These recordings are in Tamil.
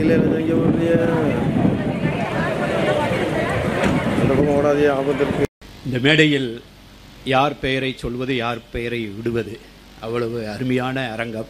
வண்டியில் என்ன இங்கே போறியா அந்த பக்கம் ஓடாதே ஆபத்து இருக்கு இந்த மேடையில் யார் பெயரை சொல்வது யார் பெயரை விடுவது அவ்வளவு அருமையான அரங்கம்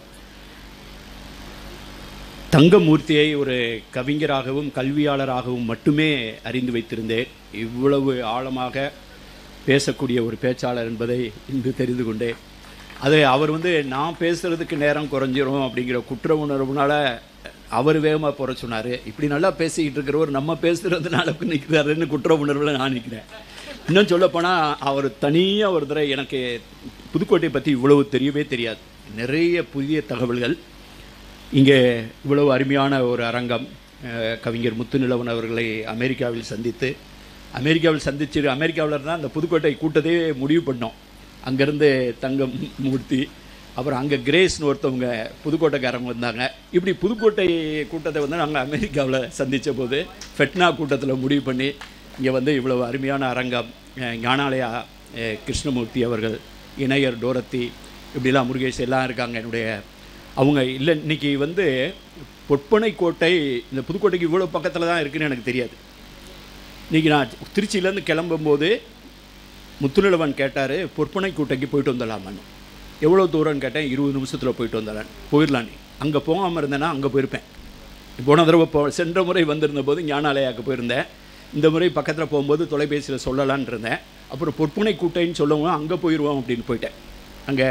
தங்கமூர்த்தியை ஒரு கவிஞராகவும் கல்வியாளராகவும் மட்டுமே அறிந்து வைத்திருந்தேன் இவ்வளவு ஆழமாக பேசக்கூடிய ஒரு பேச்சாளர் என்பதை இன்று தெரிந்து கொண்டேன் அது அவர் வந்து நான் பேசுறதுக்கு நேரம் குறைஞ்சிரும் அப்படிங்கிற குற்ற உணர்வுனால அவர் வேகமாக போற சொன்னார் இப்படி நல்லா பேசிக்கிட்டு இருக்கிறவர் நம்ம பேசுறதுனால நிற்கிறாருன்னு குற்ற உணர்வில் நான் நிற்கிறேன் இன்னும் சொல்லப்போனால் அவர் தனியாக ஒரு தடவை எனக்கு புதுக்கோட்டை பற்றி இவ்வளவு தெரியவே தெரியாது நிறைய புதிய தகவல்கள் இங்கே இவ்வளவு அருமையான ஒரு அரங்கம் அஹ், கவிஞர் முத்துநிலவன் அவர்களை அமெரிக்காவில் சந்தித்து அமெரிக்காவில் சந்திச்சு அமெரிக்காவில் இருந்தால் அந்த புதுக்கோட்டை கூட்டத்தையே முடிவு பண்ணோம் அங்கேருந்து தங்கம் மூர்த்தி அப்புறம் அங்கே கிரேஸ்னு ஒருத்தவங்க புதுக்கோட்டைக்காரங்க வந்தாங்க இப்படி புதுக்கோட்டை கூட்டத்தை வந்து நாங்கள் அமெரிக்காவில் சந்தித்த போது ஃபெட்னா கூட்டத்தில் முடிவு பண்ணி இங்கே வந்து இவ்வளவு அருமையான அரங்கம் அஹ், ஞானாலயா அஹ், கிருஷ்ணமூர்த்தி அவர்கள் இணையர் டோரத்தி இப்படிலாம் முருகேஷ் எல்லாம் இருக்காங்க என்னுடைய அவங்க இல்லை இன்னைக்கு வந்து பொற்பனை கோட்டை இந்த புதுக்கோட்டைக்கு இவ்வளோ பக்கத்தில் தான் இருக்குன்னு எனக்கு தெரியாது இன்றைக்கி நான் திருச்சியிலேருந்து கிளம்பும்போது முத்துநிலவன் கேட்டார் பொற்பனை கோட்டைக்கு போயிட்டு வந்துடலாமான்னு எவ்வளோ தூரம்னு கேட்டேன் இருபது நிமிஷத்தில் போயிட்டு வந்துடலாம் போயிடலாம் நீ அங்கே போகாமல் இருந்தேன்னா அங்கே போயிருப்பேன் போன தடவை போ சென்ற முறை வந்திருந்த போது ஞானாலயாவுக்கு போயிருந்தேன் இந்த முறை பக்கத்தில் போகும்போது தொலைபேசியில் சொல்லலான்னு இருந்தேன் அப்புறம் பொற்பனை கூட்டைன்னு சொல்லவும் அங்கே போயிடுவோம் அப்படின்னு போயிட்டேன் அங்கே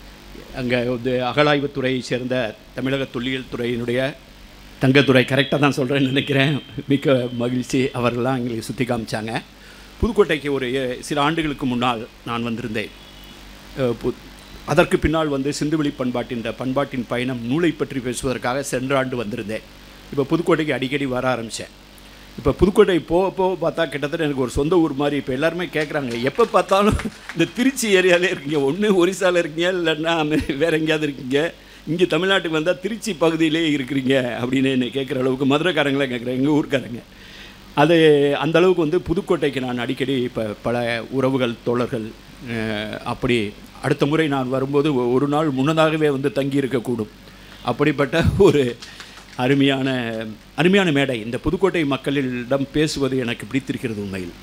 அங்கே வந்து அகழாய்வுத்துறையை சேர்ந்த தமிழக தொல்லியல் துறையினுடைய தங்கத்துறை கரெக்டாக தான் சொல்கிறேன்னு நினைக்கிறேன் மிக்க மகிழ்ச்சி அவர்கள்லாம் எங்களுக்கு சுற்றி காமிச்சாங்க புதுக்கோட்டைக்கு ஒரு எ- சில ஆண்டுகளுக்கு முன்னால் நான் வந்திருந்தேன் அஹ் பு- அதற்கு பின்னால் வந்து சிந்துவெளி பண்பாட்டின் இந்த பண்பாட்டின் பயணம் நூலை பற்றி பேசுவதற்காக சென்ற ஆண்டு வந்திருந்தேன் இப்போ புதுக்கோட்டைக்கு அடிக்கடி வர ஆரம்பித்தேன் இப்போ புதுக்கோட்டை போக போக பார்த்தா கிட்டத்தட்ட எனக்கு ஒரு சொந்த ஊர் மாதிரி இப்போ எல்லாருமே கேட்குறாங்க எப்போ பார்த்தாலும் இந்த திருச்சி ஏரியாலே இருக்கீங்க ஒன்று ஒரிசாவில் இருக்கீங்க இல்லைன்னா அமெ- வேற எங்கேயாவது இருக்கீங்க இங்கே தமிழ்நாட்டுக்கு வந்தால் திருச்சி பகுதியிலே இருக்கிறீங்க அப்படின்னு என்னை கேட்குற அளவுக்கு மதுரைக்காரங்களே கேட்குறேன் எங்கள் ஊர்க்காரங்க அது அந்த அளவுக்கு வந்து புதுக்கோட்டைக்கு நான் அடிக்கடி இப்போ பல உறவுகள் தோழர்கள் அஹ், அப்படி அடுத்த முறை நான் வரும்போது ஒ- ஒரு நாள் முன்னதாகவே வந்து தங்கி இருக்கக்கூடும் அப்படிப்பட்ட ஒரு அருமையான அருமையான மேடை இந்த புதுக்கோட்டை மக்களிடம் பேசுவது எனக்கு பிடித்திருக்கிறது உண்மையில்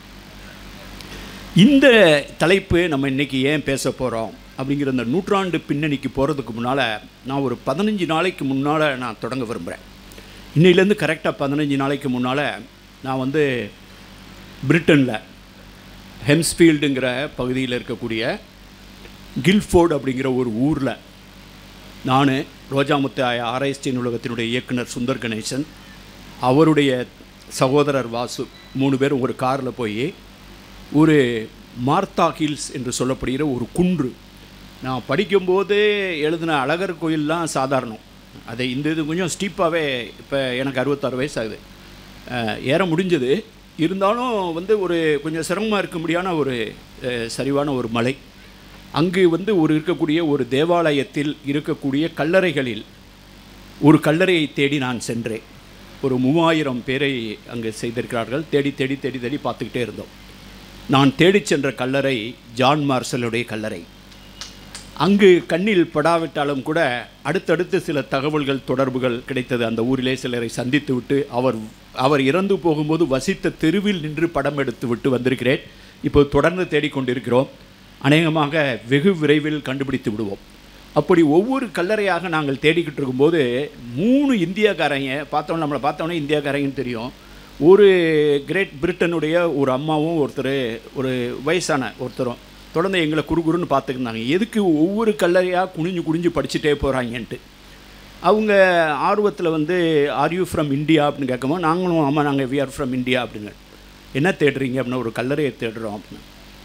இந்த தலைப்பு நம்ம இன்னைக்கு ஏன் பேச போகிறோம் அப்படிங்கிற இந்த நூற்றாண்டு பின்னணிக்கு போகிறதுக்கு முன்னால் நான் ஒரு பதினஞ்சு நாளைக்கு முன்னால் நான் தொடங்க விரும்புகிறேன் இன்னையிலேருந்து கரெக்டாக பதினஞ்சு நாளைக்கு முன்னால் நான் வந்து பிரிட்டனில் ஹெம்ஸ்ஃபீல்டுங்கிற பகுதியில் இருக்கக்கூடிய கில்ஃபோர்டு அப்படிங்கிற ஒரு ஊரில் நான் ரோஜாமுத்து ஆராய்ச்சி நூலகத்தினுடைய இயக்குனர் சுந்தர் கணேசன் அவருடைய சகோதரர் வாசு மூணு பேரும் ஒரு காரில் போய் ஒரு மார்த்தா ஹில்ஸ் என்று சொல்லப்படுகிற ஒரு குன்று நான் படிக்கும்போது எழுதின அழகர் கோயில்லாம் சாதாரணம் அதை இந்த இது கொஞ்சம் ஸ்டீப்பாகவே இப்போ எனக்கு அறுபத்தாறு வயசு ஆகுது அஹ், ஏற முடிஞ்சது இருந்தாலும் வந்து ஒரு கொஞ்சம் சிரமமாக இருக்க முடியான ஒரு அஹ், சரிவான ஒரு மலை அங்கு வந்து ஒரு இருக்கக்கூடிய ஒரு தேவாலயத்தில் இருக்கக்கூடிய கல்லறைகளில் ஒரு கல்லறையை தேடி நான் சென்றேன் ஒரு மூவாயிரம் பேரை அங்கு செய்திருக்கிறார்கள் தேடி தேடி தேடி தேடி பார்த்துக்கிட்டே இருந்தோம் நான் தேடிச் சென்ற கல்லறை ஜான் மார்சலுடைய கல்லறை அங்கு கண்ணில் படாவிட்டாலும் கூட அடுத்தடுத்து சில தகவல்கள் தொடர்புகள் கிடைத்தது அந்த ஊரிலே சிலரை சந்தித்து விட்டு அவர் அவர் இறந்து போகும்போது வசித்த தெருவில் நின்று படம் எடுத்து விட்டு வந்திருக்கிறேன் இப்போ தொடர்ந்து தேடிக்கொண்டிருக்கிறோம் அநேகமாக வெகு விரைவில் கண்டுபிடித்து விடுவோம் அப்படி ஒவ்வொரு கல்லறையாக நாங்கள் தேடிக்கிட்டு இருக்கும்போது மூணு இந்தியாக்காரங்க பார்த்தோம் நம்மளை பார்த்தோன்னே இந்தியாக்காரங்கன்னு தெரியும் ஒரு கிரேட் பிரிட்டனுடைய ஒரு அம்மாவும் ஒருத்தர் ஒரு வயசான ஒருத்தரும் தொடர்ந்து எங்களை குறுகுறுன்னு பார்த்துக்கிருந்தாங்க எதுக்கு ஒவ்வொரு கல்லறையாக குனிஞ்சு குனிஞ்சு படிச்சுட்டே போகிறாங்கன்ட்டு அவங்க ஆர்வத்தில் வந்து ஆர் யூ ஃப்ரம் இந்தியா அப்படின்னு கேட்கும்போது நாங்களும் ஆமாம் நாங்கள் வி ஆர் ஃப்ரம் இந்தியா அப்படிங்க என்ன தேடுறீங்க அப்படின்னா ஒரு கல்லறையை தேடுறோம் அப்படின்னு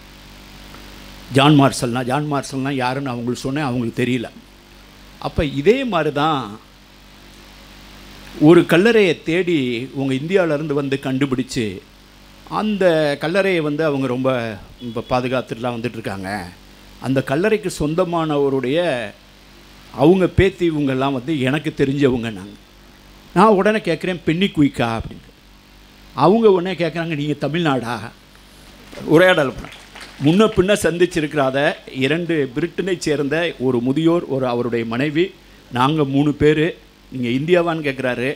ஜான் மார்சல்னா ஜான் மார்சல்னா யாருன்னு அவங்களுக்கு சொன்னேன் அவங்களுக்கு தெரியல அப்போ இதே மாதிரி தான் ஒரு கல்லறையை தேடி உங்கள் இந்தியாவிலேருந்து வந்து கண்டுபிடிச்சு அந்த கல்லறையை வந்து அவங்க ரொம்ப இப்போ பாதுகாத்துட்டுலாம் வந்துட்டுருக்காங்க அந்த கல்லறைக்கு சொந்தமானவருடைய அவங்க பேத்தி இவங்கெல்லாம் வந்து எனக்கு தெரிஞ்சவங்க நாங்கள் நான் உடனே கேட்குறேன் பெண்ணி குயிக்கா அப்படின்னு அவங்க உடனே கேட்குறாங்க நீங்கள் தமிழ்நாடா உரையாடல் பண்ண முன்ன பின்ன சந்திச்சிருக்கிறாத இரண்டு பிரிட்டனை சேர்ந்த ஒரு முதியோர் ஒரு அவருடைய மனைவி நாங்கள் மூணு பேர் நீங்கள் இந்தியாவான்னு கேட்குறாரு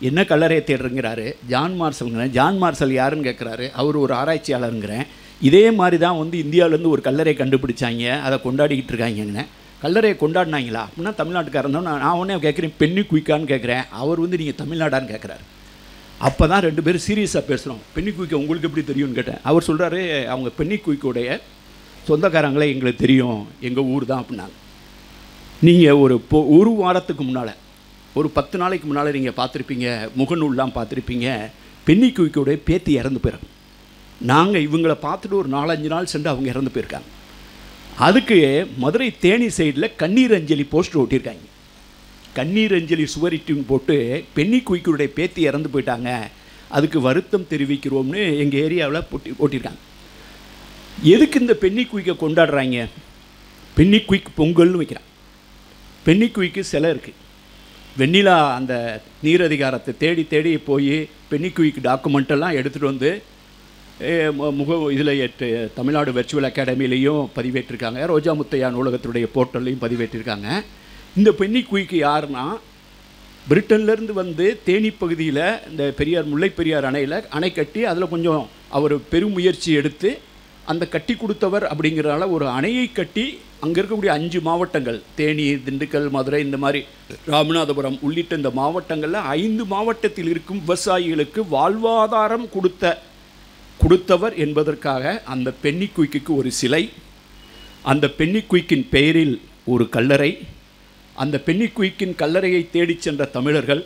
என்ன கல்லறையை தேடுறங்கிறாரு ஜான் மார்சல்ங்கிறேன் ஜான் மார்சல் யாருன்னு கேட்குறாரு அவர் ஒரு ஆராய்ச்சியாளருங்கிறேன் இதே மாதிரி தான் வந்து இந்தியாவிலேருந்து ஒரு கல்லறையை கண்டுபிடிச்சாங்க அதை கொண்டாடிக்கிட்டு இருக்காங்கன்னு கல்லறையை கொண்டாடினாங்களா அப்படின்னா தமிழ்நாட்டுக்காரன் தான் நான் நான் உடனே கேட்குறேன் பெண்ணி குயிக்கான்னு கேட்குறேன் அவர் வந்து நீங்கள் தமிழ்நாடான்னு கேட்குறாரு அப்போ தான் ரெண்டு பேரும் சீரியஸாக பேசுகிறோம் பெண்ணி குயிக்க உங்களுக்கு எப்படி தெரியும்னு கேட்டேன் அவர் சொல்கிறாரு அவங்க பெண்ணி குயிக்குடைய சொந்தக்காரங்களே எங்களுக்கு தெரியும் எங்கள் ஊர் தான் அப்படின்னாங்க நீங்கள் ஒரு பொ ஒரு வாரத்துக்கு முன்னால் ஒரு பத்து நாளைக்கு முன்னால் நீங்கள் பார்த்துருப்பீங்க முகநூல்லாம் பார்த்துருப்பீங்க பெண்ணி குயிக்கோடைய பேத்தி இறந்து போயிறாங்க நாங்கள் இவங்களை பார்த்துட்டு ஒரு நாலஞ்சு நாள் சென்று அவங்க இறந்து போயிருக்காங்க அதுக்கு மதுரை தேனி சைடில் கண்ணீர் அஞ்சலி போஸ்டர் ஒட்டியிருக்காங்க கண்ணீர் அஞ்சலி சுவரிட்டின்னு போட்டு பெண்ணி குயிக்கருடைய பேத்தி இறந்து போயிட்டாங்க அதுக்கு வருத்தம் தெரிவிக்கிறோம்னு எங்கள் ஏரியாவில் போட்டி போட்டிருக்காங்க எதுக்கு இந்த பெண்ணி குயிக்கை கொண்டாடுறாங்க பெண்ணி குயிக் பொங்கல்னு வைக்கிறான் பெண்ணி குயிக்கு சிலை இருக்குது வெண்ணிலா அந்த நீரதிகாரத்தை தேடி தேடி போய் பெண்ணி குயிக் டாக்குமெண்ட்டெல்லாம் எடுத்துகிட்டு வந்து ஏ, மு- முக இதில் ஏற்று தமிழ்நாடு வெர்ச்சுவல் அகாடமிலையும் பதிவேற்றிருக்காங்க ரோஜா முத்தையா நூலகத்துடைய போர்ட்டல்லையும் பதிவேற்றிருக்காங்க இந்த பெண்ணி குயிக்கு யாருன்னா பிரிட்டன்லேருந்து வந்து தேனி பகுதியில் இந்த பெரியார் முல்லை பெரியார் அணையில் அணை கட்டி அதில் கொஞ்சம் அவர் பெருமுயற்சி எடுத்து அந்த கட்டி கொடுத்தவர் அப்படிங்கிறனால ஒரு அணையை கட்டி அங்கே இருக்கக்கூடிய அஞ்சு மாவட்டங்கள் தேனி திண்டுக்கல் மதுரை இந்த மாதிரி ராமநாதபுரம் உள்ளிட்ட இந்த மாவட்டங்களில் ஐந்து மாவட்டத்தில் இருக்கும் விவசாயிகளுக்கு வாழ்வாதாரம் கொடுத்த கொடுத்தவர் என்பதற்காக அந்த பெண்ணி குயிக்குக்கு ஒரு சிலை அந்த பெண்ணி குயிக்கின் பெயரில் ஒரு கல்லறை அந்த பெண்ணி குயிக்கின் கல்லறையை தேடிச் சென்ற தமிழர்கள்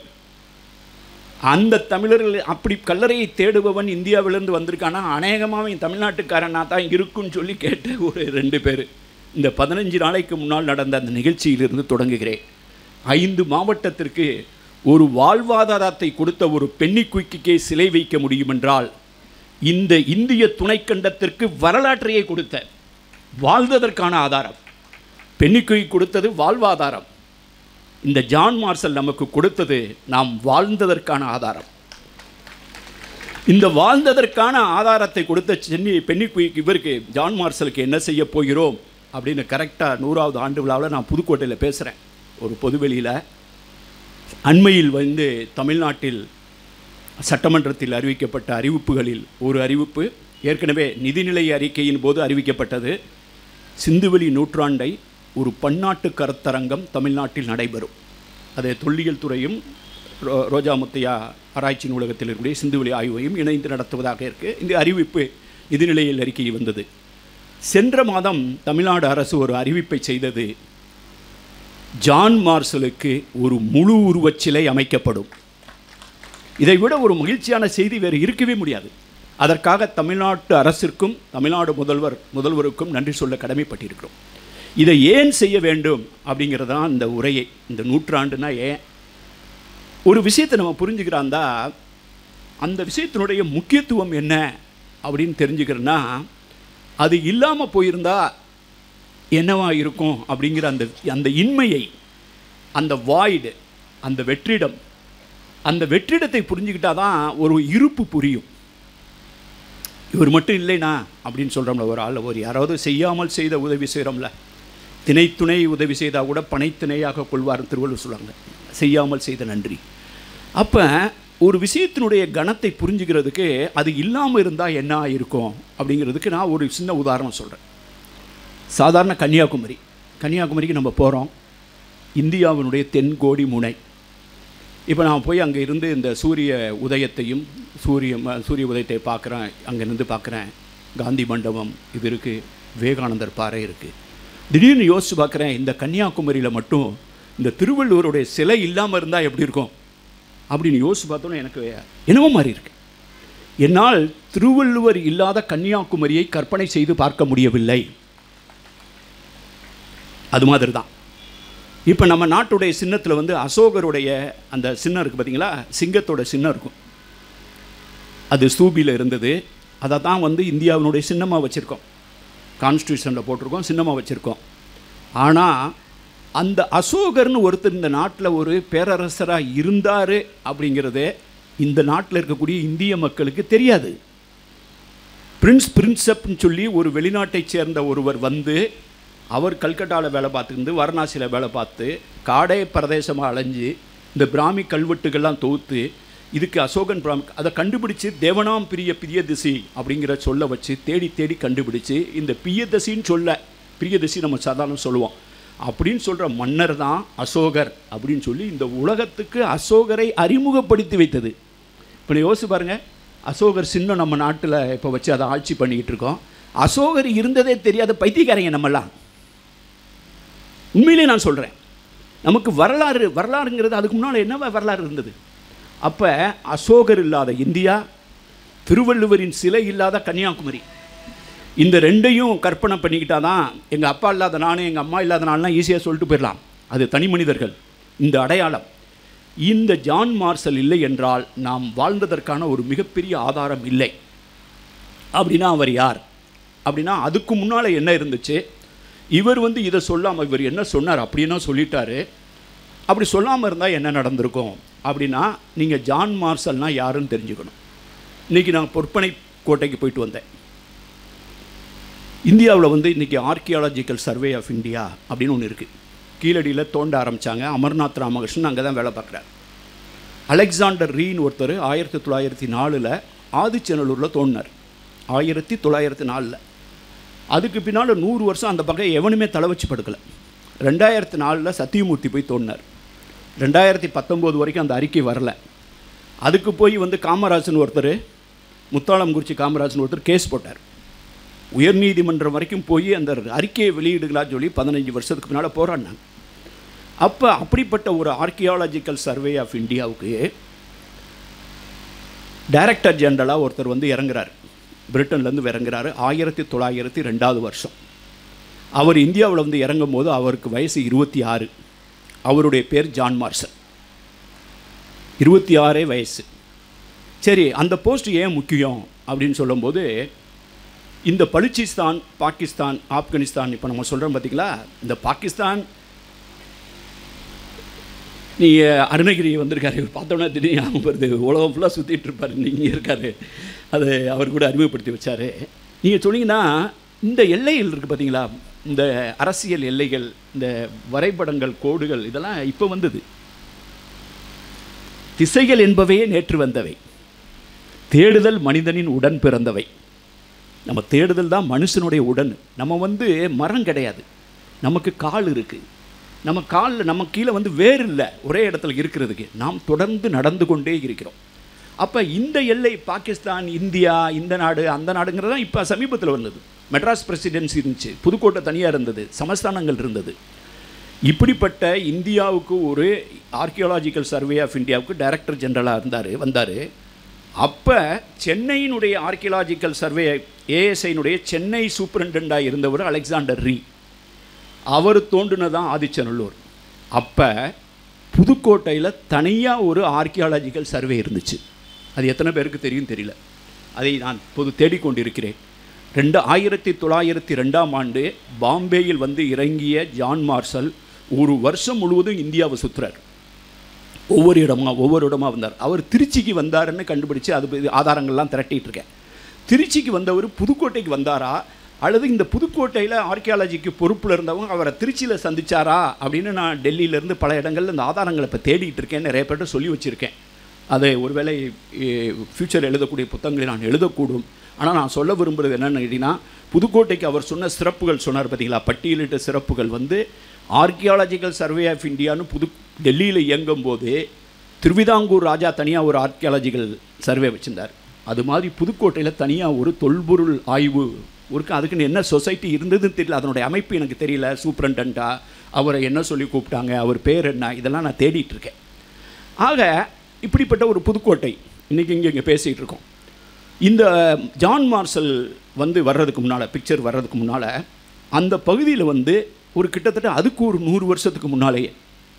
அந்த தமிழர்கள் அப்படி கல்லறையை தேடுபவன் இந்தியாவிலேருந்து வந்திருக்கானா அநேகமாக அவன் தமிழ்நாட்டுக்காரனாக தான் இருக்குன்னு சொல்லி கேட்ட ஒரு ரெண்டு பேர் இந்த பதினஞ்சு நாளைக்கு முன்னால் நடந்த அந்த நிகழ்ச்சியிலிருந்து தொடங்குகிறேன் ஐந்து மாவட்டத்திற்கு ஒரு வாழ்வாதாரத்தை கொடுத்த ஒரு பெண்ணி குயிக்கே சிலை வைக்க முடியுமென்றால் இந்த இந்திய துணைக்கண்டத்திற்கு வரலாற்றையே கொடுத்த வாழ்ந்ததற்கான ஆதாரம் பெண்ணிக்குய் கொடுத்தது வாழ்வாதாரம் இந்த ஜான் மார்சல் நமக்கு கொடுத்தது நாம் வாழ்ந்ததற்கான ஆதாரம் இந்த வாழ்ந்ததற்கான ஆதாரத்தை கொடுத்த சென்னி பெண்ணிக்குய்க்கு இவருக்கு ஜான் மார்சலுக்கு என்ன செய்ய போகிறோம் அப்படின்னு கரெக்டாக நூறாவது ஆண்டு விழாவில் நான் புதுக்கோட்டையில் பேசுகிறேன் ஒரு பொதுவெளியில் அண்மையில் வந்து தமிழ்நாட்டில் சட்டமன்றத்தில் அறிவிக்கப்பட்ட அறிவிப்புகளில் ஒரு அறிவிப்பு ஏற்கனவே நிதிநிலை அறிக்கையின் போது அறிவிக்கப்பட்டது சிந்துவெளி நூற்றாண்டை ஒரு பன்னாட்டு கருத்தரங்கம் தமிழ்நாட்டில் நடைபெறும் அது தொல்லியல் துறையும் ரோ- ரோஜா முத்தையா ஆராய்ச்சி நூலகத்தில் இருக்கக்கூடிய சிந்துவெளி ஆய்வையும் இணைந்து நடத்துவதாக இருக்குது இந்த அறிவிப்பு நிதிநிலையில் அறிக்கையில் வந்தது சென்ற மாதம் தமிழ்நாடு அரசு ஒரு அறிவிப்பை செய்தது ஜான் மார்சலுக்கு ஒரு முழு உருவச் சிலை அமைக்கப்படும் இதை விட ஒரு மகிழ்ச்சியான செய்தி வேறு இருக்கவே முடியாது அதற்காக தமிழ்நாட்டு அரசிற்கும் தமிழ்நாடு முதல்வர் முதல்வருக்கும் நன்றி சொல்ல கடமைப்பட்டிருக்கிறோம் இதை ஏன் செய்ய வேண்டும் அப்படிங்கிறது தான் இந்த உரையை இந்த நூற்றாண்டுனா ஏன் ஒரு விஷயத்தை நம்ம புரிஞ்சுக்கிறாந்தா அந்த விஷயத்தினுடைய முக்கியத்துவம் என்ன அப்படின்னு தெரிஞ்சுக்கிறேன்னா அது இல்லாமல் போயிருந்தா என்னவா இருக்கும் அப்படிங்கிற அந்த அந்த இன்மையை அந்த வாய்டு அந்த வெற்றிடம் அந்த வெற்றிடத்தை புரிஞ்சுக்கிட்டா தான் ஒரு இருப்பு புரியும் இவர் மட்டும் இல்லைனா அப்படின்னு சொல்கிறோம்ல ஒரு ஆள் ஒரு யாராவது செய்யாமல் செய்த உதவி செய்கிறோம்ல திணைத்துணை உதவி செய்தால் கூட பனைத்துணையாக கொள்வார் திருவள்ளுவர் சொல்லுவாங்க செய்யாமல் செய்த நன்றி அப்போ ஒரு விஷயத்தினுடைய கணத்தை புரிஞ்சுக்கிறதுக்கு அது இல்லாமல் இருந்தால் என்ன இருக்கும் அப்படிங்கிறதுக்கு நான் ஒரு சின்ன உதாரணம் சொல்கிறேன் சாதாரண கன்னியாகுமரி கன்னியாகுமரிக்கு நம்ம போகிறோம் இந்தியாவினுடைய தென்கோடி முனை இப்போ நான் போய் அங்கே இருந்து இந்த சூரிய உதயத்தையும் சூரிய ம- சூரிய உதயத்தை பார்க்குறேன் அங்கேருந்து பார்க்குறேன் காந்தி மண்டபம் இது இருக்குது விவேகானந்தர் பாறை இருக்குது திடீர்னு யோசிச்சு பார்க்குறேன் இந்த கன்னியாகுமரியில் மட்டும் இந்த திருவள்ளுவருடைய சிலை இல்லாமல் இருந்தால் எப்படி இருக்கும் அப்படின்னு யோசிச்சு பார்த்தோன்னே எனக்கு என்னவோ மாதிரி இருக்கு என்னால் திருவள்ளுவர் இல்லாத கன்னியாகுமரியை கற்பனை செய்து பார்க்க முடியவில்லை அது மாதிரி தான் இப்போ நம்ம நாட்டுடைய சின்னத்தில் வந்து அசோகருடைய அந்த சின்னம் இருக்குது பார்த்தீங்களா சிங்கத்தோட சின்னம் இருக்கும் அது ஸ்தூபியில் இருந்தது அதை தான் வந்து இந்தியாவினுடைய சின்னமாக வச்சுருக்கோம் கான்ஸ்டியூஷனில் போட்டிருக்கோம் சின்னமாக வச்சுருக்கோம் ஆனால் அந்த அசோகர்னு ஒருத்தர் இந்த நாட்டில் ஒரு பேரரசராக இருந்தார் அப்படிங்கிறதே இந்த நாட்டில் இருக்கக்கூடிய இந்திய மக்களுக்கு தெரியாது பிரின்ஸ் பிரின்சப்னு சொல்லி ஒரு வெளிநாட்டைச் சேர்ந்த ஒருவர் வந்து அவர் கல்கட்டாவில் வேலை பார்த்துருந்து வாரணாசியில் வேலை பார்த்து காடே பிரதேசமாக அலைஞ்சு இந்த பிராமி கல்வெட்டுகள்லாம் தொகுத்து இதுக்கு அசோகன் பிராம் அதை கண்டுபிடிச்சு தேவனாம் பிரிய பிரியதசி அப்படிங்கிற சொல்ல வச்சு தேடி தேடி கண்டுபிடிச்சு இந்த பிரியதசின்னு சொல்ல பிரியதசி நம்ம சாதாரண சொல்லுவோம் அப்படின்னு சொல்கிற மன்னர் தான் அசோகர் அப்படின்னு சொல்லி இந்த உலகத்துக்கு அசோகரை அறிமுகப்படுத்தி வைத்தது இப்போ நீ யோசிச்சு பாருங்க அசோகர் சின்னம் நம்ம நாட்டில் இப்போ வச்சு அதை ஆட்சி பண்ணிக்கிட்டு இருக்கோம் அசோகர் இருந்ததே தெரியாத பைத்தியக்காரங்க நம்மெல்லாம் உண்மையிலே நான் சொல்கிறேன் நமக்கு வரலாறு வரலாறுங்கிறது அதுக்கு முன்னால் என்னவா வரலாறு இருந்தது அப்போ அசோகர் இல்லாத இந்தியா திருவள்ளுவரின் சிலை இல்லாத கன்னியாகுமரி இந்த ரெண்டையும் கற்பனை பண்ணிக்கிட்டா தான் எங்கள் அப்பா இல்லாத நானும் எங்கள் அம்மா இல்லாத நான்லாம் ஈஸியாக சொல்லிட்டு போயிடலாம் அது தனி மனிதர்கள் இந்த அடையாளம் இந்த ஜான் மார்சல் இல்லை என்றால் நாம் வாழ்ந்ததற்கான ஒரு மிகப்பெரிய ஆதாரம் இல்லை அப்படின்னா அவர் யார் அப்படின்னா அதுக்கு முன்னால் என்ன இருந்துச்சு இவர் வந்து இதை சொல்லாமல் இவர் என்ன சொன்னார் அப்படின்னா சொல்லிட்டாரு அப்படி சொல்லாமல் இருந்தால் என்ன நடந்திருக்கும் அப்படின்னா நீங்கள் ஜான் மார்சல்னால் யாருன்னு தெரிஞ்சுக்கணும் இன்றைக்கி நான் பொற்பனை கோட்டைக்கு போயிட்டு வந்தேன் இந்தியாவில் வந்து இன்றைக்கி ஆர்கியாலஜிக்கல் சர்வே ஆஃப் இந்தியா அப்படின்னு ஒன்று இருக்குது கீழடியில் தோண்ட ஆரம்பித்தாங்க அமர்நாத் ராமகிருஷ்ணன் அங்கே தான் வேலை பார்க்குறார் அலெக்சாண்டர் ரீன் ஒருத்தர் ஆயிரத்தி தொள்ளாயிரத்தி நாலில் ஆதிச்சநல்லூரில் தோண்டினார் ஆயிரத்தி தொள்ளாயிரத்தி நாலில் அதுக்கு பின்னால் நூறு வருஷம் அந்த பக்கம் எவனுமே தலை வச்சு படுக்கலை ரெண்டாயிரத்தி நாலில் சத்தியமூர்த்தி போய் தோண்டினார் ரெண்டாயிரத்தி பத்தொம்போது வரைக்கும் அந்த அறிக்கை வரல அதுக்கு போய் வந்து காமராஜன் ஒருத்தர் முத்தாளம்குறிச்சி காமராஜன் ஒருத்தர் கேஸ் போட்டார் உயர்நீதிமன்றம் வரைக்கும் போய் அந்த அறிக்கையை வெளியிடுகளான்னு சொல்லி பதினஞ்சு வருஷத்துக்கு பின்னால் போராடினாங்க அப்போ அப்படிப்பட்ட ஒரு ஆர்கியாலஜிக்கல் சர்வே ஆஃப் இந்தியாவுக்கு டைரக்டர் ஜெனரலாக ஒருத்தர் வந்து இறங்குறாரு பிரிட்டன்லேருந்து இறங்குறாரு ஆயிரத்தி தொள்ளாயிரத்தி ரெண்டாவது வருஷம் அவர் இந்தியாவில் வந்து இறங்கும் போது அவருக்கு வயசு இருபத்தி ஆறு அவருடைய பேர் ஜான் மார்சல் இருபத்தி ஆறே வயசு சரி அந்த போஸ்ட் ஏன் முக்கியம் அப்படின்னு சொல்லும்போது இந்த பலுச்சிஸ்தான் பாகிஸ்தான் ஆப்கானிஸ்தான் இப்போ நம்ம சொல்கிறோம் பார்த்தீங்களா இந்த பாகிஸ்தான் நீங்கள் அருணகிரி வந்திருக்காரு இவர் பார்த்தோன்னா திடீர்னு ஞாபகம் வருது உலகம் ஃபுல்லாக சுற்றிட்டு இருப்பார் நீங்கள் இருக்காரு அது அவர் கூட அறிமுகப்படுத்தி வச்சார் நீங்கள் சொன்னீங்கன்னா இந்த எல்லைகள் இருக்குது பார்த்தீங்களா இந்த அரசியல் எல்லைகள் இந்த வரைபடங்கள் கோடுகள் இதெல்லாம் இப்போ வந்தது திசைகள் என்பவையே நேற்று வந்தவை தேடுதல் மனிதனின் உடன் பிறந்தவை நம்ம தேடுதல் தான் மனுஷனுடைய உடன் நம்ம வந்து மரம் கிடையாது நமக்கு கால் இருக்குது நம்ம காலில் நம்ம கீழே வந்து வேறு இல்லை ஒரே இடத்துல இருக்கிறதுக்கு நாம் தொடர்ந்து நடந்து கொண்டே இருக்கிறோம் அப்போ இந்த எல்லை பாகிஸ்தான் இந்தியா இந்த நாடு அந்த நாடுங்கிறது தான் இப்போ சமீபத்தில் வந்தது மெட்ராஸ் பிரசிடென்சி இருந்துச்சு புதுக்கோட்டை தனியாக இருந்தது சமஸ்தானங்கள் இருந்தது இப்படிப்பட்ட இந்தியாவுக்கு ஒரு ஆர்கியாலஜிக்கல் சர்வே ஆஃப் இந்தியாவுக்கு டைரக்டர் ஜெனரலாக இருந்தார் வந்தார் அப்போ சென்னையினுடைய ஆர்கியாலஜிக்கல் சர்வே ஏஎஸ்ஐனுடைய சென்னை சூப்பரண்டண்டாக இருந்தவர் அலெக்சாண்டர் ரீ அவர் தோன்றுனதான் ஆதிச்சநல்லூர் அப்போ புதுக்கோட்டையில் தனியாக ஒரு ஆர்கியாலஜிக்கல் சர்வே இருந்துச்சு அது எத்தனை பேருக்கு தெரியும் தெரியல அதை நான் பொது தேடிக்கொண்டிருக்கிறேன் ரெண்டு ஆயிரத்தி தொள்ளாயிரத்தி ரெண்டாம் ஆண்டு பாம்பேயில் வந்து இறங்கிய ஜான் மார்சல் ஒரு வருஷம் முழுவதும் இந்தியாவை சுற்றுறார் ஒவ்வொரு இடமா ஒவ்வொரு இடமா வந்தார் அவர் திருச்சிக்கு வந்தாருன்னு கண்டுபிடிச்சு அது இது ஆதாரங்கள்லாம் திரட்டிட்டு இருக்கேன் திருச்சிக்கு வந்தவர் புதுக்கோட்டைக்கு வந்தாரா அல்லது இந்த புதுக்கோட்டையில் ஆர்கியாலஜிக்கு பொறுப்பில் இருந்தவங்க அவரை திருச்சியில் சந்திச்சாரா அப்படின்னு நான் டெல்லியிலேருந்து பல இடங்கள்ல இந்த ஆதாரங்களை இப்போ தேடிட்டு இருக்கேன் நிறைய பேர்ட்ட சொல்லி வச்சுருக்கேன் அதை ஒருவேளை ஃப்யூச்சர் எழுதக்கூடிய புத்தகங்களை நான் எழுதக்கூடும் ஆனால் நான் சொல்ல விரும்புகிறது என்னென்னு கேட்டிங்கன்னா புதுக்கோட்டைக்கு அவர் சொன்ன சிறப்புகள் சொன்னார் பார்த்தீங்களா பட்டியலிட்ட சிறப்புகள் வந்து ஆர்கியாலஜிக்கல் சர்வே ஆஃப் இந்தியான்னு புது டெல்லியில் இயங்கும் போது திருவிதாங்கூர் ராஜா தனியாக ஒரு ஆர்கியாலஜிக்கல் சர்வே வச்சுருந்தார் அது மாதிரி புதுக்கோட்டையில் தனியாக ஒரு தொல்பொருள் ஆய்வு இருக்கு அதுக்குன்னு என்ன சொசைட்டி இருந்ததுன்னு தெரியல அதனுடைய அமைப்பு எனக்கு தெரியல சூப்பரண்டா அவரை என்ன சொல்லி கூப்பிட்டாங்க அவர் பேர் என்ன இதெல்லாம் நான் தேடிட்டு இருக்கேன் ஆக இப்படிப்பட்ட ஒரு புதுக்கோட்டை இன்றைக்கி இங்கே இங்கே பேசிகிட்டு இருக்கோம் இந்த ஜான் மார்சல் வந்து வர்றதுக்கு முன்னால் பிக்சர் வர்றதுக்கு முன்னால் அந்த பகுதியில் வந்து ஒரு கிட்டத்தட்ட அதுக்கு ஒரு நூறு வருஷத்துக்கு முன்னாலேயே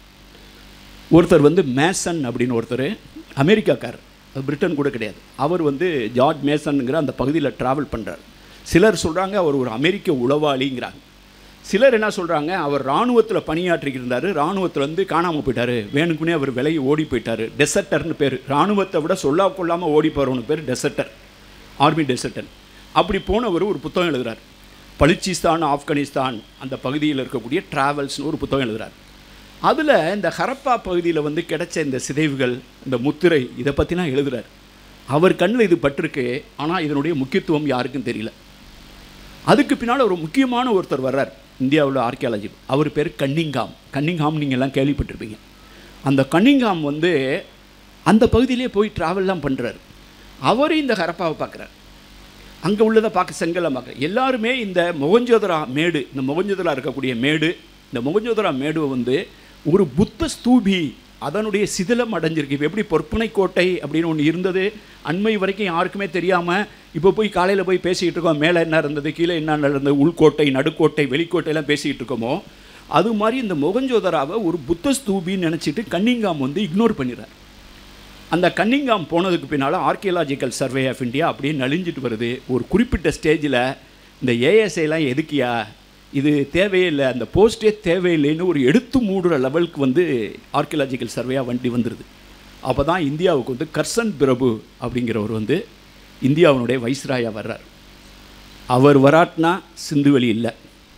ஒருத்தர் வந்து மேசன் அப்படின்னு ஒருத்தர் அமெரிக்காக்காரர் அது பிரிட்டன் கூட கிடையாது அவர் வந்து ஜார்ஜ் மேசனுங்கிற அந்த பகுதியில் ட்ராவல் பண்ணுறார் சிலர் சொல்கிறாங்க அவர் ஒரு அமெரிக்க உளவாளிங்கிறாங்க சிலர் என்ன சொல்கிறாங்க அவர் இராணுவத்தில் பணியாற்றிக்கிட்டு இருந்தார் இராணுவத்தில் வந்து காணாமல் போயிட்டார் வேணுக்குனே அவர் விலகி ஓடி போயிட்டார் டெசர்ட்டர்னு பேர் இராணுவத்தை விட சொல்லா கொள்ளாமல் ஓடி போகிறவனு பேர் டெசர்ட்டர் ஆர்மி டெசர்ட்டர் அப்படி போனவர் ஒரு புத்தகம் எழுதுறார் பலுச்சிஸ்தான் ஆப்கானிஸ்தான் அந்த பகுதியில் இருக்கக்கூடிய ட்ராவல்ஸ்னு ஒரு புத்தகம் எழுதுறார் அதில் இந்த ஹரப்பா பகுதியில் வந்து கிடைச்ச இந்த சிதைவுகள் இந்த முத்திரை இதை பற்றிலாம் எழுதுறார் அவர் கண்ணில் இது பட்டிருக்கு ஆனால் இதனுடைய முக்கியத்துவம் யாருக்கும் தெரியல அதுக்கு பின்னால் ஒரு முக்கியமான ஒருத்தர் வர்றார் இந்தியாவில் ஆர்கியாலஜி அவர் பேர் கன்னிங்காம் கன்னிங்காம் நீங்கள் எல்லாம் கேள்விப்பட்டிருப்பீங்க அந்த கன்னிங்காம் வந்து அந்த பகுதியிலே போய் ட்ராவல்லாம் பண்ணுறாரு அவர் இந்த ஹரப்பாவை பார்க்குறார் அங்கே உள்ளதை பார்க்க செங்கலை பார்க்க எல்லாருமே இந்த மொகஞ்சோதரா மேடு இந்த மொகஞ்சோதரா இருக்கக்கூடிய மேடு இந்த மொகஞ்சோதரா மேடு வந்து ஒரு புத்த ஸ்தூபி அதனுடைய சிதிலம் அடைஞ்சிருக்கு இப்போ எப்படி பொற்பனை கோட்டை அப்படின்னு ஒன்று இருந்தது அண்மை வரைக்கும் யாருக்குமே தெரியாமல் இப்போ போய் காலையில் போய் பேசிக்கிட்டு இருக்கோம் மேலே என்ன இருந்தது கீழே என்ன நடந்தது உள்கோட்டை நடுக்கோட்டை வெளிக்கோட்டையெல்லாம் பேசிக்கிட்டு இருக்கோமோ அது மாதிரி இந்த மொகஞ்சோதராவை ஒரு புத்த ஸ்தூபின்னு நினச்சிட்டு கன்னிங்காம் வந்து இக்னோர் பண்ணிடுறார் அந்த கன்னிங்காம் போனதுக்கு பின்னால் ஆர்கியலாஜிக்கல் சர்வே ஆஃப் இந்தியா அப்படியே நலிஞ்சிட்டு வருது ஒரு குறிப்பிட்ட ஸ்டேஜில் இந்த ஏஎஸ்ஐலாம் எதுக்கியா இது தேவையில்லை அந்த போஸ்ட்டே தேவையில்லைன்னு ஒரு எடுத்து மூடுற லெவலுக்கு வந்து ஆர்கியலாஜிக்கல் சர்வேயாக வண்டி வந்துடுது அப்போ தான் இந்தியாவுக்கு வந்து கர்சன் பிரபு அப்படிங்கிறவர் வந்து இந்தியாவினுடைய வைஸ்ராயா வர்றார் அவர் வராட்னா சிந்துவெளி இல்லை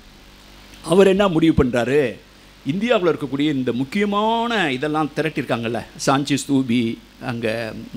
அவர் என்ன முடிவு பண்ணுறாரு இந்தியாவில் இருக்கக்கூடிய இந்த முக்கியமான இதெல்லாம் திரட்டியிருக்காங்கல்ல சாஞ்சி ஸ்தூபி அங்கே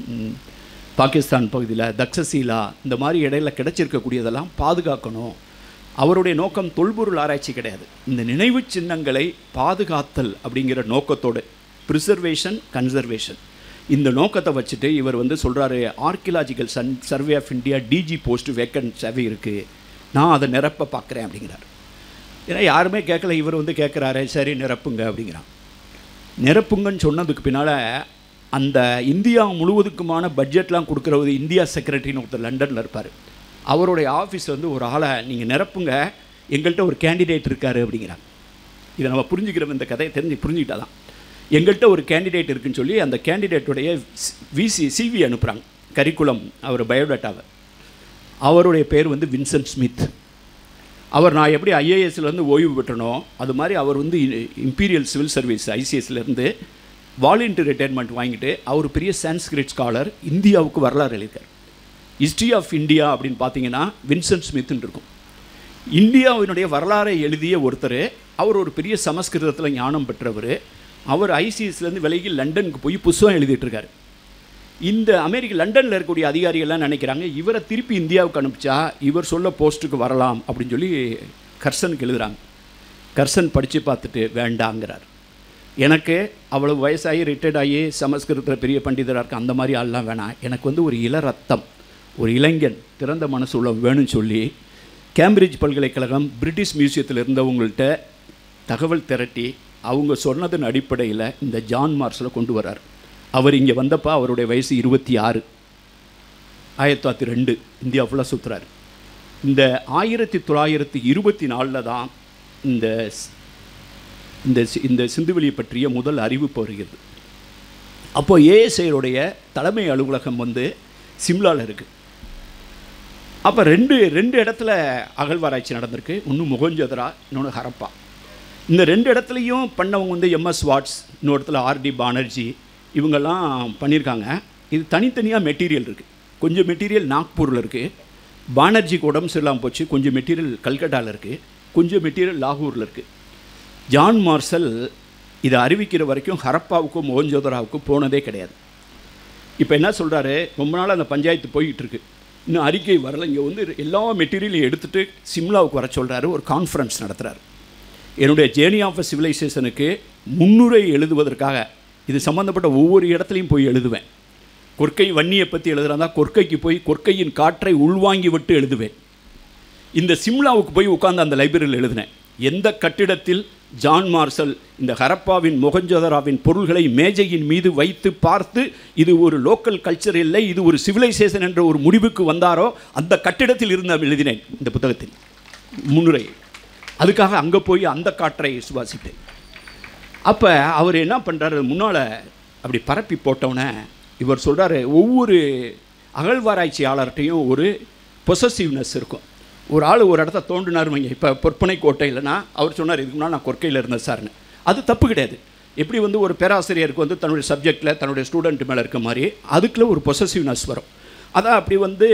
பாகிஸ்தான் பகுதியில் தக்ஷசீலா இந்த மாதிரி இடையில கிடைச்சிருக்கக்கூடியதெல்லாம் பாதுகாக்கணும் அவருடைய நோக்கம் தொல்பொருள் ஆராய்ச்சி கிடையாது இந்த நினைவு சின்னங்களை பாதுகாத்தல் அப்படிங்கிற நோக்கத்தோடு ப்ரிசர்வேஷன் கன்சர்வேஷன் இந்த நோக்கத்தை வச்சுட்டு இவர் வந்து சொல்கிறாரு ஆர்கியலாஜிக்கல் சன் survey of India DG post vacant சேவை இருக்குது நான் அதை நிரப்ப பார்க்குறேன் அப்படிங்கிறார் ஏன்னா யாருமே கேட்கல இவர் வந்து கேட்குறாரு சரி நிரப்புங்க அப்படிங்கிறான் நிரப்புங்கன்னு சொன்னதுக்கு பின்னால் அந்த இந்தியா முழுவதுக்குமான பட்ஜெட்லாம் கொடுக்குறவர் இந்தியா செக்ரட்டரின்னு ஒருத்தர் லண்டனில் இருப்பார் அவருடைய ஆஃபீஸ் வந்து ஒரு ஆளை நீங்கள் நிரப்புங்க எங்கள்கிட்ட ஒரு கேண்டிடேட் இருக்கார் அப்படிங்கிறாங்க இதை நம்ம புரிஞ்சுக்கிறோம் இந்த கதையை தெரிஞ்சு புரிஞ்சுக்கிட்டா தான் எங்கள்கிட்ட ஒரு கேண்டிடேட் இருக்குன்னு சொல்லி அந்த கேண்டிடேட்டுடைய விசி சிவி அனுப்புகிறாங்க கரிக்குலம் அவர் பயோடேட்டாவை அவருடைய பேர் வந்து வின்சென்ட் ஸ்மித் அவர் நான் எப்படி ஐஏஎஸ்லேருந்து ஓய்வு பெற்றனோ அது மாதிரி அவர் வந்து இம்பீரியல் சிவில் சர்வீஸ் ஐசிஎஸ்லேருந்து வாலண்டியர் ரிட்டையர்மெண்ட் வாங்கிட்டு அவர் பெரிய சான்ஸ்கிரிட் ஸ்காலர் இந்தியாவுக்கு வரலாறு எழுதியிருக்கார் ஹிஸ்ட்ரி ஆஃப் இந்தியா அப்படின்னு பார்த்தீங்கன்னா வின்சென்ட் ஸ்மித்னு இருக்கும் இந்தியாவினுடைய வரலாறை எழுதிய ஒருத்தர் அவர் ஒரு பெரிய சமஸ்கிருதத்தில் ஞானம் பெற்றவர் அவர் ஐசிஎஸ்லேருந்து விலகி லண்டனுக்கு போய் புஸ்தகம் எழுதிட்டு இருக்காரு இந்த அமெரிக்க லண்டனில் இருக்கக்கூடிய அதிகாரிகள்லாம் நினைக்கிறாங்க இவரை திருப்பி இந்தியாவுக்கு அனுப்பிச்சா இவர் சொல்ல போஸ்ட்டுக்கு வரலாம் அப்படின்னு சொல்லி கர்சனுக்கு எழுதுகிறாங்க கர்சன் படித்து பார்த்துட்டு வேண்டாங்கிறார் எனக்கு அவ்வளவு வயசாகி ரிட்டையர்ட் ஆகி சமஸ்கிருதத்தில் பெரிய பண்டிதராக இருக்க அந்த மாதிரி ஆள்லாம் வேணாம் எனக்கு வந்து ஒரு இள ரத்தம் ஒரு இளைஞன் திறந்த மனசு உள்ள வேணும்னு சொல்லி கேம்பிரிட்ஜ் பல்கலைக்கழகம் பிரிட்டிஷ் மியூசியத்தில் இருந்தவங்கள்ட்ட தகவல் திரட்டி அவங்க சொன்னதன் அடிப்படையில் இந்த ஜான் மார்ஸில் கொண்டு வரார் அவர் இங்கே வந்தப்போ அவருடைய வயசு இருபத்தி ஆறு ஆயிரத்தி தொள்ளாயிரத்தி ரெண்டு இந்தியா ஃபுல்லாக சுற்றுறாரு இந்த ஆயிரத்தி தொள்ளாயிரத்தி இருபத்தி நாலில் தான் இந்த ஸ்- இந்த சி- இந்த சிந்துவெளியை பற்றிய முதல் அறிவிப்பு வருகிறது அப்போ ஏஎஸ்ஐயுடைய தலைமை அலுவலகம் வந்து சிம்லாவில் இருக்குது அப்போ ரெண்டு ரெண்டு இடத்துல அகழ்வாராய்ச்சி நடந்திருக்கு ஒன்று முகஞ்சதரா இன்னொன்று ஹரப்பா இந்த ரெண்டு இடத்துலையும் பண்ணவங்க வந்து எம்எஸ் வாட்ஸ் இன்னொரு இடத்துல ஆர்டி பானர்ஜி இவங்கெல்லாம் பண்ணியிருக்காங்க இது தனித்தனியாக மெட்டீரியல் இருக்குது கொஞ்சம் மெட்டீரியல் நாக்பூரில் இருக்குது பானர்ஜிக்கு உடம்பு சரியில்லாமல் போச்சு கொஞ்சம் மெட்டீரியல் கல்கட்டாவில் இருக்குது கொஞ்சம் மெட்டீரியல் லாகூரில் இருக்குது ஜான் மார்சல் இதை அறிவிக்கிற வரைக்கும் ஹரப்பாவுக்கும் மோகஞ்சோதராவுக்கும் போனதே கிடையாது இப்போ என்ன சொல்கிறாரு ரொம்ப நாள் அந்த பஞ்சாயத்து போய்கிட்டு இருக்கு இன்னும் அறிக்கை வரல இங்கே வந்து எல்லா மெட்டீரியலையும் எடுத்துகிட்டு சிம்லாவுக்கு வர சொல்கிறாரு ஒரு கான்ஃபரன்ஸ் நடத்துகிறாரு என்னுடைய ஜேர்னி ஆஃப் சிவிலைசேஷனுக்கு முன்னுரை எழுதுவதற்காக இது சம்மந்தப்பட்ட ஒவ்வொரு இடத்துலையும் போய் எழுதுவேன் கொற்கை வன்னியை பற்றி எழுதுறதா கொற்கைக்கு போய் கொற்கையின் காற்றை உள்வாங்கி விட்டு எழுதுவேன் இந்த சிம்லாவுக்கு போய் உட்கார்ந்து அந்த லைப்ரரியில் எழுதினேன் எந்த கட்டிடத்தில் ஜான் மார்சல் இந்த ஹரப்பாவின் மொகஞ்சதராவின் பொருள்களை மேஜையின் மீது வைத்து பார்த்து இது ஒரு லோக்கல் கல்ச்சர் இல்லை இது ஒரு சிவிலைசேஷன் என்ற ஒரு முடிவுக்கு வந்தாரோ அந்த கட்டிடத்தில் இருந்து எழுதினேன் இந்த புத்தகத்தில் முன்னுரை அதுக்காக அங்கே போய் அந்த காற்றை சுவாசித்தேன் அப்போ அவர் என்ன பண்ணுறாரு முன்னால் அப்படி பரப்பி போட்டவுடனே இவர் சொல்கிறாரு ஒவ்வொரு அகழ்வாராய்ச்சியாளர்கிட்டையும் ஒரு பொசசிவ்னஸ் இருக்கும் ஒரு ஆள் ஒரு இடத்த தோண்டினார் வைங்க இப்போ பொற்பனை கோட்டை இல்லைன்னா அவர் சொன்னார் இதுக்கு முன்னால் நான் கொற்கையில் இருந்தேன் சார்னு அது தப்பு கிடையாது எப்படி வந்து ஒரு பேராசிரியருக்கு வந்து தன்னுடைய சப்ஜெக்டில் தன்னுடைய ஸ்டூடெண்ட் மேலே இருக்க மாதிரி அதுக்குள்ள ஒரு பொசசிவ்னஸ் வரும் அதான் அப்படி வந்து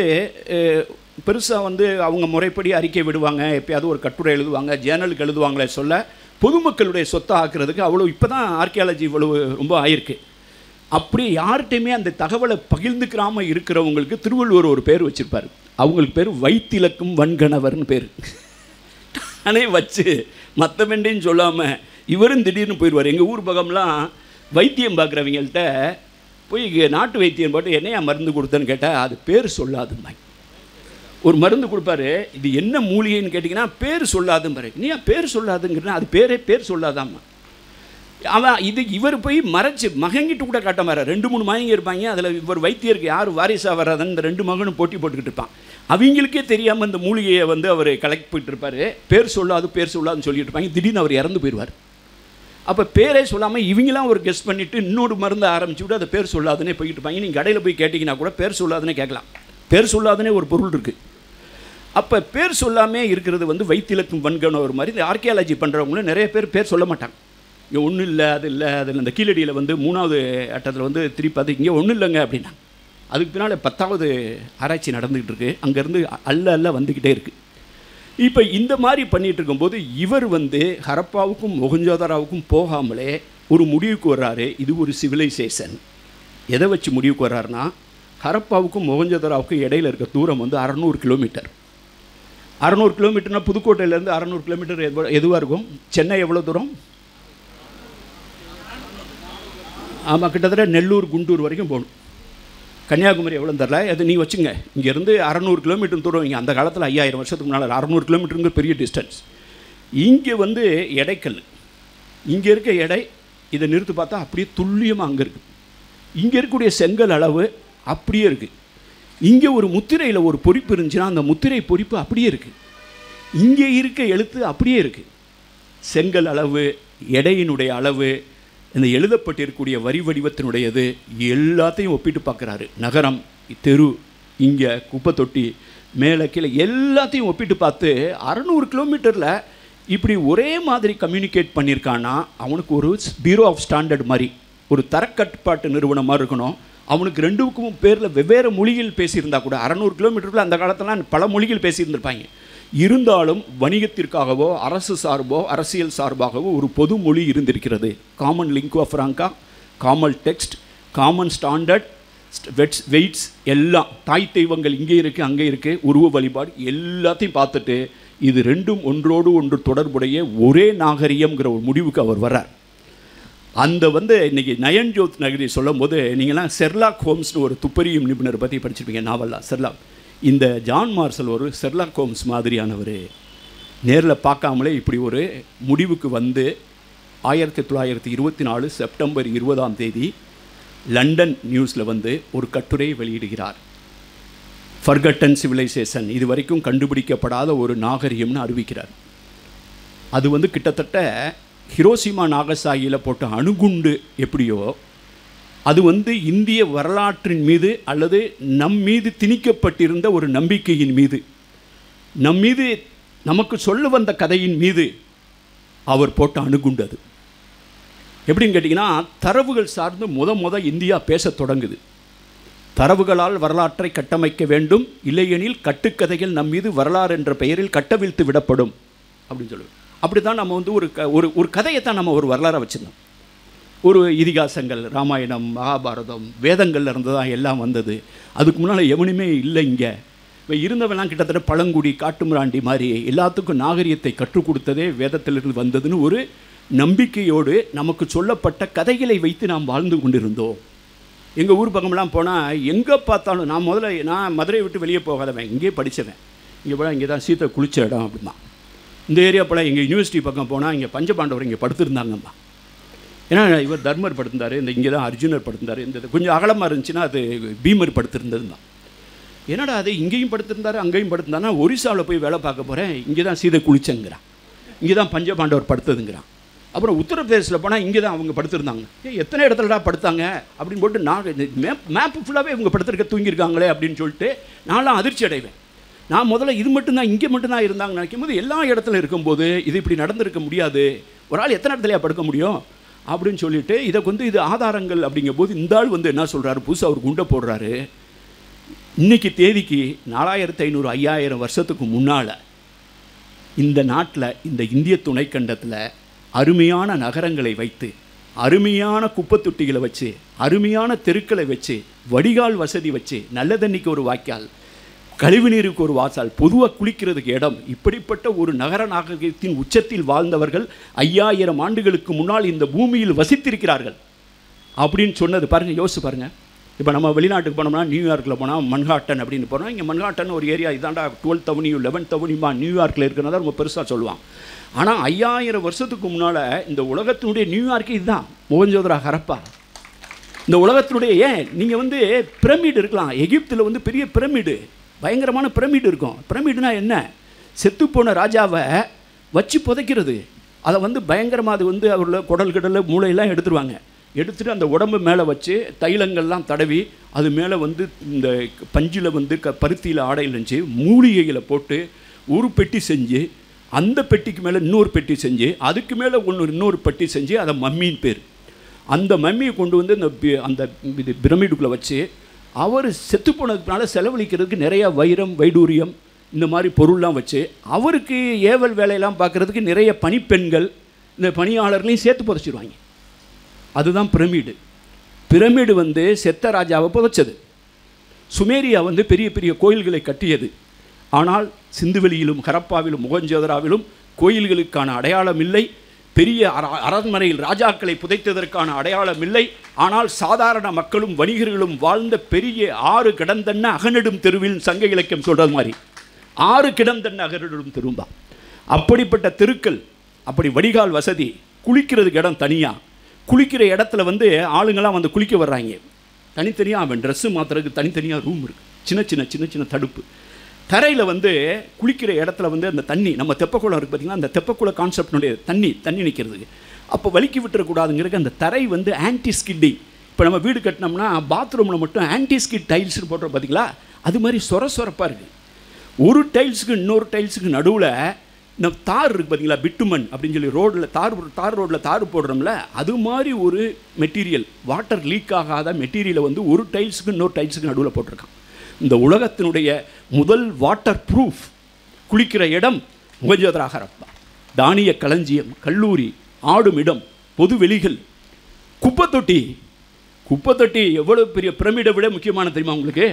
பெருசாக வந்து அவங்க முறைப்படி அறிக்கை விடுவாங்க எப்பயாவது ஒரு கட்டுரை எழுதுவாங்க ஜேர்னலுக்கு எழுதுவாங்களே சொல்ல பொதுமக்களுடைய சொத்தை ஆக்குறதுக்கு அவ்வளோ இப்போ தான் ஆர்கியாலஜி இவ்வளவு ரொம்ப ஆயிருக்கு அப்படி யார்கிட்டையுமே அந்த தகவலை பகிர்ந்துக்கிறாம இருக்கிறவங்களுக்கு திருவள்ளுவர் ஒரு பேர் வச்சிருப்பார் அவங்களுக்கு பேர் வைத்திலக்கும் வன்கணவர்னு பேர் நானே வச்சு மற்ற மெண்டையும் சொல்லாமல் இவரும் திடீர்னு போயிடுவார் எங்கள் ஊர் பக்கம்லாம் வைத்தியம் பார்க்குறவங்கள்ட்ட போய் இங்க நாட்டு வைத்தியம் போட்டு என்னையா மருந்து கொடுத்தேன்னு கேட்டால் அது பேர் சொல்லாதும்பாங்க ஒரு மருந்து கொடுப்பாரு இது என்ன மூலிகைன்னு கேட்டிங்கன்னா பேர் சொல்லாதும் பாரு நீ ஏன் பேர் சொல்லாதுங்கிறனா அது பேரே பேர் சொல்லாதாம்மா அவன் இது இவர் போய் மறைச்சு மகங்கிட்டு கூட காட்ட மாற ரெண்டு மூணு மகங்க இருப்பாங்க அதில் இவர் வைத்தியருக்கு யார் வாரிசாக வராதுன்னு இந்த ரெண்டு மகனும் போட்டி போட்டுக்கிட்டு இருப்பான் அவங்களுக்கே தெரியாமல் இந்த மூலிகையை வந்து அவர் கலெக்ட் போயிட்டு இருப்பாரு பேர் சொல்லாது பேர் சொல்லாதுன்னு சொல்லிட்டு இருப்பாங்க திடீர்னு அவர் இறந்து போயிடுவார் அப்போ பேரே சொல்லாமல் இவங்களாம் ஒரு கெஸ்ட் பண்ணிவிட்டு இன்னொரு மருந்து ஆரம்பிச்சு விட்டு அதை பேர் சொல்லாதுன்னே போய்கிட்டு இருப்பாங்க நீங்கள் கடையில் போய் கேட்டிங்கன்னா கூட பேர் சொல்லாதுன்னே கேட்கலாம் பேர் சொல்லாதுன்னே ஒரு பொருள் இருக்குது அப்போ பேர் சொல்லாமே இருக்கிறது வந்து வைத்திலக்கும் வன்கணம் ஒரு மாதிரி இந்த ஆர்கியாலஜி பண்ணுறவங்களும் நிறைய பேர் பேர் சொல்ல மாட்டாங்க இங்கே ஒன்றும் இல்லை அது இல்லை அதில் இந்த கீழடியில் வந்து மூணாவது அட்டத்தில் வந்து திருப்பி அது இங்கே ஒன்றும் இல்லைங்க அப்படின்னா அதுக்கு பின்னால் பத்தாவது ஆராய்ச்சி நடந்துக்கிட்டு இருக்கு அங்கேருந்து அல்ல அல்ல வந்துக்கிட்டே இருக்குது இப்போ இந்த மாதிரி பண்ணிட்டு இருக்கும்போது இவர் வந்து ஹரப்பாவுக்கும் மொகஞ்சோதராவுக்கும் போகாமலே ஒரு முடிவுக்கு வர்றாரு இது ஒரு சிவிலைசேஷன் எதை வச்சு முடிவுக்கு வர்றாருன்னா ஹரப்பாவுக்கும் மொகஞ்சோதராவுக்கும் இடையில இருக்க தூரம் வந்து அறநூறு கிலோமீட்டர் அறநூறு கிலோமீட்டர்னா புதுக்கோட்டையிலேருந்து அறநூறு கிலோமீட்டர் எவ்வளோ எதுவாக இருக்கும் சென்னை எவ்வளோ தூரம் ஆமாம் கிட்டத்தட்ட நெல்லூர் குண்டூர் வரைக்கும் போகணும் கன்னியாகுமரி எவ்வளோ தெரில அது நீ வச்சுங்க இங்கேருந்து அறநூறு கிலோமீட்டர் தூரம் இங்கே அந்த காலத்தில் ஐயாயிரம் வருஷத்துக்கு முன்னால் அறநூறு கிலோமீட்டருங்கிற பெரிய டிஸ்டன்ஸ் இங்கே வந்து எடைக்கல் இங்கே இருக்க எடை இதை நிறுத்து பார்த்தா அப்படியே துல்லியமாக அங்கே இருக்குது இங்கே இருக்கக்கூடிய செங்கல் அளவு அப்படியே இருக்குது இங்கே ஒரு முத்திரையில் ஒரு பொறிப்பு இருந்துச்சுன்னா அந்த முத்திரை பொறிப்பு அப்படியே இருக்குது இங்கே இருக்க எழுத்து அப்படியே இருக்குது செங்கல் அளவு எடையினுடைய அளவு இந்த எழுதப்பட்டிருக்கக்கூடிய வரி வடிவத்தினுடையது எல்லாத்தையும் ஒப்பிட்டு பார்க்குறாரு நகரம் தெரு இங்கே குப்பை தொட்டி மேலே கீழே எல்லாத்தையும் ஒப்பிட்டு பார்த்து அறநூறு கிலோமீட்டரில் இப்படி ஒரே மாதிரி கம்யூனிகேட் பண்ணியிருக்கான்னா அவனுக்கு ஒரு பீரோ ஆஃப் ஸ்டாண்டர்ட் மாதிரி ஒரு தரக்கட்டுப்பாட்டு நிறுவனம் மாதிரி இருக்கணும் அவனுக்கு ரெண்டுக்கும் பேரில் வெவ்வேறு மொழிகள் பேசியிருந்தா கூட அறநூறு கிலோமீட்டருக்குள்ள அந்த காலத்துலாம் பல மொழிகள் பேசியிருந்திருப்பாங்க இருந்தாலும் வணிகத்திற்காகவோ அரசு சார்போ அரசியல் சார்பாகவோ ஒரு பொது மொழி இருந்திருக்கிறது common lingua franca common text common standard weights weights எல்லாம் தாய் தெய்வங்கள் இங்கே இருக்குது அங்கே இருக்குது உருவ வழிபாடு எல்லாத்தையும் பார்த்துட்டு இது ரெண்டும் ஒன்றோடு ஒன்று தொடர்புடைய ஒரே நாகரிகம்ங்கிற ஒரு முடிவுக்கு அவர் வர்றார் அந்த வந்து இன்னைக்கு நயன்ஜோத் நகரி சொல்லும் போது நீங்களாம் செர்லாக் ஹோம்ஸ்னு ஒரு துப்பறியும் நிபுணர் பற்றி படிச்சிருப்பீங்க நாவல்லாம் செர்லாக் இந்த ஜான் மார்சல் ஒரு செர்லாக் ஹோம்ஸ் மாதிரியானவர் நேரில் பார்க்காமலே இப்படி ஒரு முடிவுக்கு வந்து ஆயிரத்தி தொள்ளாயிரத்தி இருபத்தி நாலு செப்டம்பர் இருபதாம் தேதி லண்டன் நியூஸில் வந்து ஒரு கட்டுரை வெளியிடுகிறார் ஃபர்கட்டன் சிவிலைசேஷன் இது வரைக்கும் கண்டுபிடிக்கப்படாத ஒரு நாகரிகம்னு அறிவிக்கிறார் அது வந்து கிட்டத்தட்ட ஹிரோசிமா நாகசாகியில் போட்ட அணுகுண்டு எப்படியோ அது வந்து இந்திய வரலாற்றின் மீது அல்லது நம் மீது திணிக்கப்பட்டிருந்த ஒரு நம்பிக்கையின் மீது நம் மீது நமக்கு சொல்ல வந்த கதையின் மீது அவர் போட்ட அணுகுண்டு அது எப்படின்னு கேட்டிங்கன்னா தரவுகள் சார்ந்து முத முத இந்தியா பேசத் தொடங்குது தரவுகளால் வரலாற்றை கட்டமைக்க வேண்டும் இல்லையெனில் கட்டுக்கதைகள் நம் மீது வரலாறு என்ற பெயரில் கட்டவிழ்த்து விடப்படும் அப்படின்னு சொல்லுவோம் அப்படி தான் நம்ம வந்து ஒரு க ஒரு ஒரு கதையை தான் நம்ம ஒரு வரலாறாக வச்சுருந்தோம் ஒரு இதிகாசங்கள் ராமாயணம் மகாபாரதம் வேதங்கள்ல இருந்து தான் எல்லாம் வந்தது அதுக்கு முன்னால் எவனுமே இல்லை இங்கே இப்போ இருந்தவெல்லாம் கிட்டத்தட்ட பழங்குடி காட்டுமிராண்டி மாதிரி எல்லாத்துக்கும் நாகரிகத்தை கற்றுக் கொடுத்ததே வேதத்திலிருந்து வந்ததுன்னு ஒரு நம்பிக்கையோடு நமக்கு சொல்லப்பட்ட கதைகளை வைத்து நாம் வாழ்ந்து கொண்டிருந்தோம் எங்கள் ஊர் பக்கம்லாம் போனால் எங்கே பார்த்தாலும் நான் முதல்ல நான் மதுரையை விட்டு வெளியே போகாதவன் இங்கேயே படித்தவன் இங்கே போனால் இங்கே தான் சீத்தை குளிச்ச இடம் அப்படிமா இந்த ஏரியா போல் எங்கள் யூனிவர்சிட்டி பக்கம் போனால் இங்கே பஞ்சபாண்டவர் இங்கே படுத்திருந்தாங்கம்மா ஏன்னா இவர் தர்மர் படுத்திருந்தார் இந்த இங்கே தான் அர்ஜுனர் படுத்திருந்தார் இந்த இது கொஞ்சம் அகலமாக இருந்துச்சுன்னா அது பீமர் படுத்திருந்தது தான் என்னடா அது இங்கேயும் படுத்திருந்தாரு அங்கேயும் படுத்திருந்தானா ஒரிசாவில் போய் வேலை பார்க்க போகிறேன் இங்கே தான் சீதை குளிச்சங்கிறான் இங்கே தான் பஞ்சபாண்டவர் படுத்ததுங்கிறான் அப்புறம் உத்தரப்பிரதேசில் போனால் இங்கே தான் அவங்க படுத்திருந்தாங்க ஏ எத்தனை இடத்துலடா படுத்தாங்க அப்படின்னு போட்டு நான் இந்த மேப் மேப்பு ஃபுல்லாகவே இவங்க படுத்திருக்க தூங்கியிருக்காங்களே அப்படின்னு சொல்லிட்டு நான்லாம் அதிர்ச்சி அடைவேன் நான் முதல்ல இது மட்டும்தான் இங்கே மட்டும்தான் இருந்தாங்க நினைக்கும் போது எல்லா இடத்துல இருக்கும்போது இது இப்படி நடந்திருக்க முடியாது ஒரு ஆள் எத்தனை இடத்துலையா படுக்க முடியும் அப்படின்னு சொல்லிட்டு இதை வந்து இது ஆதாரங்கள் அப்படிங்கும்போது இந்த ஆள் வந்து என்ன சொல்கிறாரு புதுசாக அவர் குண்டை போடுறாரு இன்னைக்கு தேதிக்கு நாலாயிரத்து ஐநூறு ஐயாயிரம் வருஷத்துக்கு முன்னால் இந்த நாட்டில் இந்த இந்திய துணைக்கண்டத்தில் அருமையான நகரங்களை வைத்து அருமையான குப்பைத்தொட்டிகளை வச்சு அருமையான தெருக்களை வச்சு வடிகால் வசதி வச்சு நல்ல தண்ணிக்கு ஒரு வாய்க்கால் கழிவுநீருக்கு ஒரு வாசல் பொதுவாக குளிக்கிறதுக்கு இடம் இப்படிப்பட்ட ஒரு நகர நாகரிகத்தின் உச்சத்தில் வாழ்ந்தவர்கள் ஐயாயிரம் ஆண்டுகளுக்கு முன்னால் இந்த பூமியில் வசித்திருக்கிறார்கள் அப்படின்னு சொன்னது பாருங்கள் யோசிச்சு பாருங்கள் இப்போ நம்ம வெளிநாட்டுக்கு போனோம்னா நியூயார்க்கில் போனால் மன்ஹாட்டன் அப்படின்னு போனோம் இங்கே மன்ஹாட்டன் ஒரு ஏரியா இதாண்டா டுவெல்த் அவனியும் லெவன்த் அவனியுமா நியூயார்க்கில் இருக்கிறதா ரொம்ப பெருசாக சொல்லுவான் ஆனால் ஐயாயிரம் வருஷத்துக்கு முன்னால் இந்த உலகத்தினுடைய நியூயார்க்கு இதுதான் மோகஞ்சோதரா ஹரப்பா இந்த உலகத்தினுடைய ஏன் நீங்கள் வந்து பிரமிடு இருக்கலாம் எகிப்தில் வந்து பெரிய பிரமிடு பயங்கரமான பிரமிடு இருக்கும் பிரமிடுனா என்ன செத்துப்போன ராஜாவை வச்சு புதைக்கிறது அதை வந்து பயங்கரமாக அது வந்து அவரில் குடல் கிடல் மூளையெல்லாம் எடுத்துருவாங்க எடுத்துட்டு அந்த உடம்பு மேலே வச்சு தைலங்கள்லாம் தடவி அது மேலே வந்து இந்த பஞ்சில் வந்து க பருத்தியில் ஆடையில் இருந்துச்சு மூலிகைகளை போட்டு ஒரு பெட்டி செஞ்சு அந்த பெட்டிக்கு மேலே இன்னொரு பெட்டி செஞ்சு அதுக்கு மேலே ஒன்று இன்னொரு பெட்டி செஞ்சு அதை மம்மின்னு பேர் அந்த மம்மியை கொண்டு வந்து இந்த பி- அந்த இது பிரமிடுக்குள்ளே வச்சு அவர் செத்து போனதுனால செலவழிக்கிறதுக்கு நிறைய வைரம் வைடூரியம் இந்த மாதிரி பொருள்லாம் வச்சு அவருக்கு ஏவல் வேலையெல்லாம் பார்க்குறதுக்கு நிறைய பணிப்பெண்கள் இந்த பணியாளர்களையும் சேர்த்து புதைச்சிருவாங்க அதுதான் பிரமிடு பிரமிடு வந்து செத்த ராஜாவை புதைச்சது சுமேரியா வந்து பெரிய பெரிய கோயில்களை கட்டியது ஆனால் சிந்துவெளியிலும் ஹரப்பாவிலும் முகஞ்சோதராவிலும் கோயில்களுக்கான அடையாளம் இல்லை பெரிய அர- அரண்மனையில் ராஜாக்களை புதைத்ததற்கான அடையாளம் இல்லை ஆனால் சாதாரண மக்களும் வணிகர்களும் வாழ்ந்த பெரிய ஆறு கிடந்தன்ன அகநெடும் தெருவில் சங்க இலக்கியம் சொல்கிறது மாதிரி ஆறு கிடந்தன்ன அகநெடும் தெரும்பா அப்படிப்பட்ட தெருக்கள் அப்படி வடிகால் வசதி குளிக்கிறதுக்கு இடம் தனியாக குளிக்கிற இடத்துல வந்து ஆளுங்கெல்லாம் வந்து குளிக்க வர்றாங்க தனித்தனியாக அவன் ட்ரெஸ்ஸு மாத்துறதுக்கு தனித்தனியாக ரூம் இருக்குது சின்ன சின்ன சின்ன சின்ன தடுப்பு தரையில் வந்து குளிக்கிற இடத்துல வந்து அந்த தண்ணி நம்ம தெப்பக்குளம் இருக்குது பார்த்தீங்கன்னா அந்த தெப்பக்குள கான்செப்டினுடைய தண்ணி தண்ணி நிற்கிறது அப்போ வலிக்கி விட்டுறக்கூடாதுங்கிறதுக்கு அந்த தரை வந்து ஆன்டி ஸ்கிட்டிங் இப்போ நம்ம வீடு கட்டினோம்னா பாத்ரூமில் மட்டும் ஆன்டி ஸ்கிட் டைல்ஸ்னு போடுறோம் பார்த்தீங்களா அது மாதிரி சொர சொரப்பாக இருக்குது ஒரு டைல்ஸுக்கு இன்னொரு டைல்ஸுக்கு நடுவில் இந்த தார் இருக்குது பார்த்தீங்களா பிட்டுமன் அப்படின்னு சொல்லி ரோடில் தார் தார் ரோட்டில் தார் போடுறோம்ல அது மாதிரி ஒரு மெட்டீரியல் வாட்டர் லீக் ஆகாத மெட்டீரியலை வந்து ஒரு டைல்ஸுக்கு இன்னொரு டைல்ஸுக்கு நடுவில் போட்டிருக்கான் இந்த உலகத்தினுடைய முதல் வாட்டர் ப்ரூஃப் குளிக்கிற இடம் முகஞ்சோதராகரப்பா தானிய களஞ்சியம் கல்லூரி ஆடும் இடம் பொது வெளிகள் குப்பை தொட்டி குப்பை தொட்டி எவ்வளோ பெரிய பிரமிடை விட முக்கியமான தெரியுமா உங்களுக்கு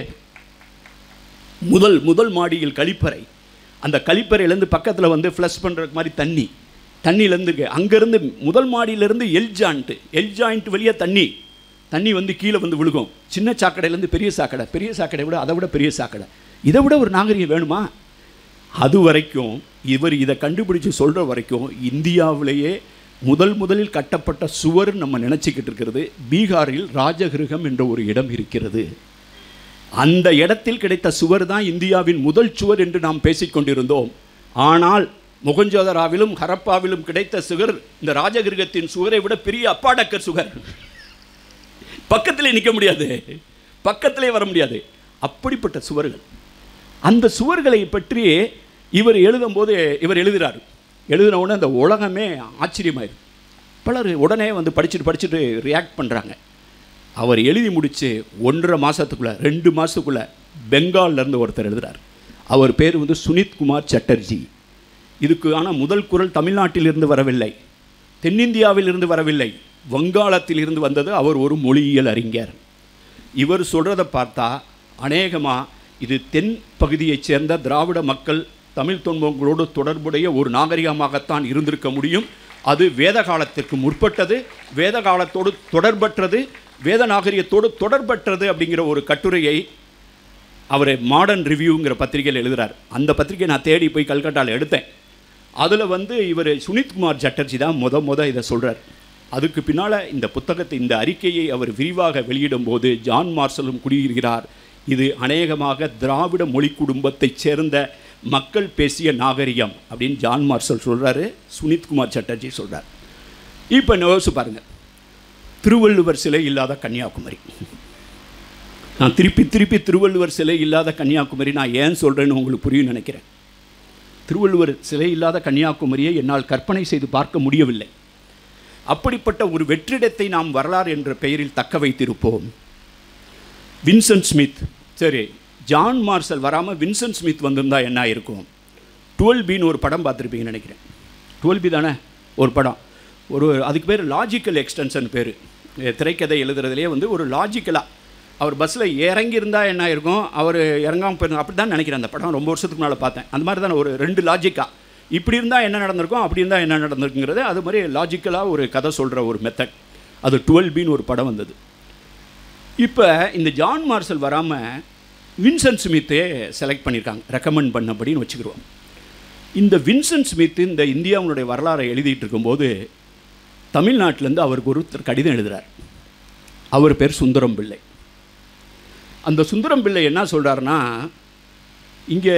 முதல் முதல் மாடியில் கழிப்பறை அந்த கழிப்பறையிலேருந்து பக்கத்தில் வந்து ஃப்ளஷ் பண்ணுறதுக்கு மாதிரி தண்ணி தண்ணியிலேருந்து இருக்கு அங்கேருந்து முதல் மாடியிலேருந்து எல் ஜாயிண்ட்டு எல் ஜாயிண்ட் வழியாக தண்ணி தண்ணி வந்து கீழே வந்து விழுகும் சின்ன சாக்கடையிலேருந்து பெரிய சாக்கடை பெரிய சாக்கடை விட அதை விட பெரிய சாக்கடை இதை விட ஒரு நாகரிகம் வேணுமா அது வரைக்கும் இவர் இதை கண்டுபிடிச்சு சொல்கிற வரைக்கும் இந்தியாவிலேயே முதல் முதலில் கட்டப்பட்ட சுவர் நம்ம நினச்சிக்கிட்டு இருக்கிறது பீகாரில் ராஜகிருகம் என்ற ஒரு இடம் இருக்கிறது அந்த இடத்தில் கிடைத்த சுவர் தான் இந்தியாவின் முதல் சுவர் என்று நாம் பேசிக்கொண்டிருந்தோம் ஆனால் முகஞ்சோதராவிலும் ஹரப்பாவிலும் கிடைத்த சுவர் இந்த ராஜகிருகத்தின் சுவரை விட பெரிய அப்பாடக்கர் சுவர் பக்கத்திலே நிற்க முடியாது பக்கத்திலே வர முடியாது அப்படிப்பட்ட சுவர்கள் அந்த சுவர்களை பற்றி இவர் எழுதும்போது இவர் எழுதுகிறார் எழுதின உடனே அந்த உலகமே ஆச்சரியமாயிருக்கு பலர் உடனே வந்து படிச்சுட்டு படிச்சுட்டு ரியாக்ட் பண்ணுறாங்க அவர் எழுதி முடித்து ஒன்றரை மாதத்துக்குள்ளே ரெண்டு மாதத்துக்குள்ளே பெங்கால்லேருந்து ஒருத்தர் எழுதுறார் அவர் பேர் வந்து சுனித் குமார் சட்டர்ஜி இதுக்கு ஆனால் முதல் குரல் தமிழ்நாட்டிலிருந்து வரவில்லை தென்னிந்தியாவிலிருந்து வரவில்லை வங்காளத்தில் இருந்து வந்தது அவர் ஒரு மொழியியல் அறிஞர் இவர் சொல்கிறத பார்த்தா அநேகமாக இது தென் பகுதியைச் சேர்ந்த திராவிட மக்கள் தமிழ் தொன்மங்களோடு தொடர்புடைய ஒரு நாகரிகமாகத்தான் இருந்திருக்க முடியும் அது வேத காலத்திற்கு முற்பட்டது வேத காலத்தோடு தொடர்பற்றது வேத நாகரிகத்தோடு தொடர்பற்றது அப்படிங்கிற ஒரு கட்டுரையை அவர் மாடர்ன் ரிவ்யூங்கிற பத்திரிகையில் எழுதுறார் அந்த பத்திரிகை நான் தேடி போய் கல்கட்டாவில் எடுத்தேன் அதில் வந்து இவர் சுனித்குமார் சட்டர்ஜி தான் முத முத இதை சொல்கிறார் அதுக்கு பின்னால் இந்த புத்தகத்தை இந்த அறிக்கையை அவர் விரிவாக வெளியிடும்போது ஜான் மார்சலும் குடியிருக்கிறார் இது அநேகமாக திராவிட மொழி குடும்பத்தைச் சேர்ந்த மக்கள் பேசிய நாகரிகம் அப்படின்னு ஜான் மார்சல் சொல்கிறாரு சுனித்குமார் சட்டர்ஜி சொல்கிறார் இப்போ யோசிச்சு பாருங்கள் திருவள்ளுவர் சிலை இல்லாத கன்னியாகுமரி நான் திருப்பி திருப்பி திருவள்ளுவர் சிலை இல்லாத கன்னியாகுமரி நான் ஏன் சொல்கிறேன்னு உங்களுக்கு புரியும் நினைக்கிறேன் திருவள்ளுவர் சிலை இல்லாத கன்னியாகுமரியை என்னால் கற்பனை செய்து பார்க்க முடியவில்லை அப்படிப்பட்ட ஒரு வெற்றிடத்தை நாம் வரலாறு என்ற பெயரில் தக்க வைத்திருப்போம் வின்சென்ட் ஸ்மித் சரி ஜான் மார்சல் வராமல் வின்சென்ட் ஸ்மித் வந்திருந்தா என்ன இருக்கும் டுவெல் பின்னு ஒரு படம் பார்த்துருப்பீங்கன்னு நினைக்கிறேன் டுவெல் பி தானே ஒரு படம் ஒரு அதுக்கு பேர் லாஜிக்கல் எக்ஸ்டென்ஷன் பேர் திரைக்கதை எழுதுறதுலேயே வந்து ஒரு லாஜிக்கலாக அவர் பஸ்ஸில் இறங்கியிருந்தா என்ன இருக்கும் அவர் இறங்காமல் போயிருந்தா அப்படி தான் நினைக்கிறேன் அந்த படம் ரொம்ப வருஷத்துக்கு முன்னால் பார்த்தேன் அந்த மாதிரி தான் ஒரு ரெண்டு லாஜிக்காக இப்படி இருந்தால் என்ன நடந்திருக்கும் அப்படி இருந்தால் என்ன நடந்திருக்குங்கிறது அது மாதிரி லாஜிக்கலாக ஒரு கதை சொல்கிற ஒரு மெத்தட் அது டுவெல் பின்னு ஒரு படம் வந்தது இப்போ இந்த ஜான் மார்சல் வராமல் வின்சென்ட் ஸ்மித்தே செலக்ட் பண்ணியிருக்காங்க ரெக்கமெண்ட் பண்ணபடின்னு வச்சுக்கிடுவோம் இந்த வின்சென்ட் ஸ்மித் இந்த இந்தியாவுடைய வரலாறை எழுதிட்டு இருக்கும்போது தமிழ்நாட்டிலேருந்து அவருக்கு ஒருத்தர் கடிதம் எழுதுகிறார் அவர் பேர் சுந்தரம் பிள்ளை அந்த சுந்தரம் பிள்ளை என்ன சொல்கிறாருன்னா இங்கே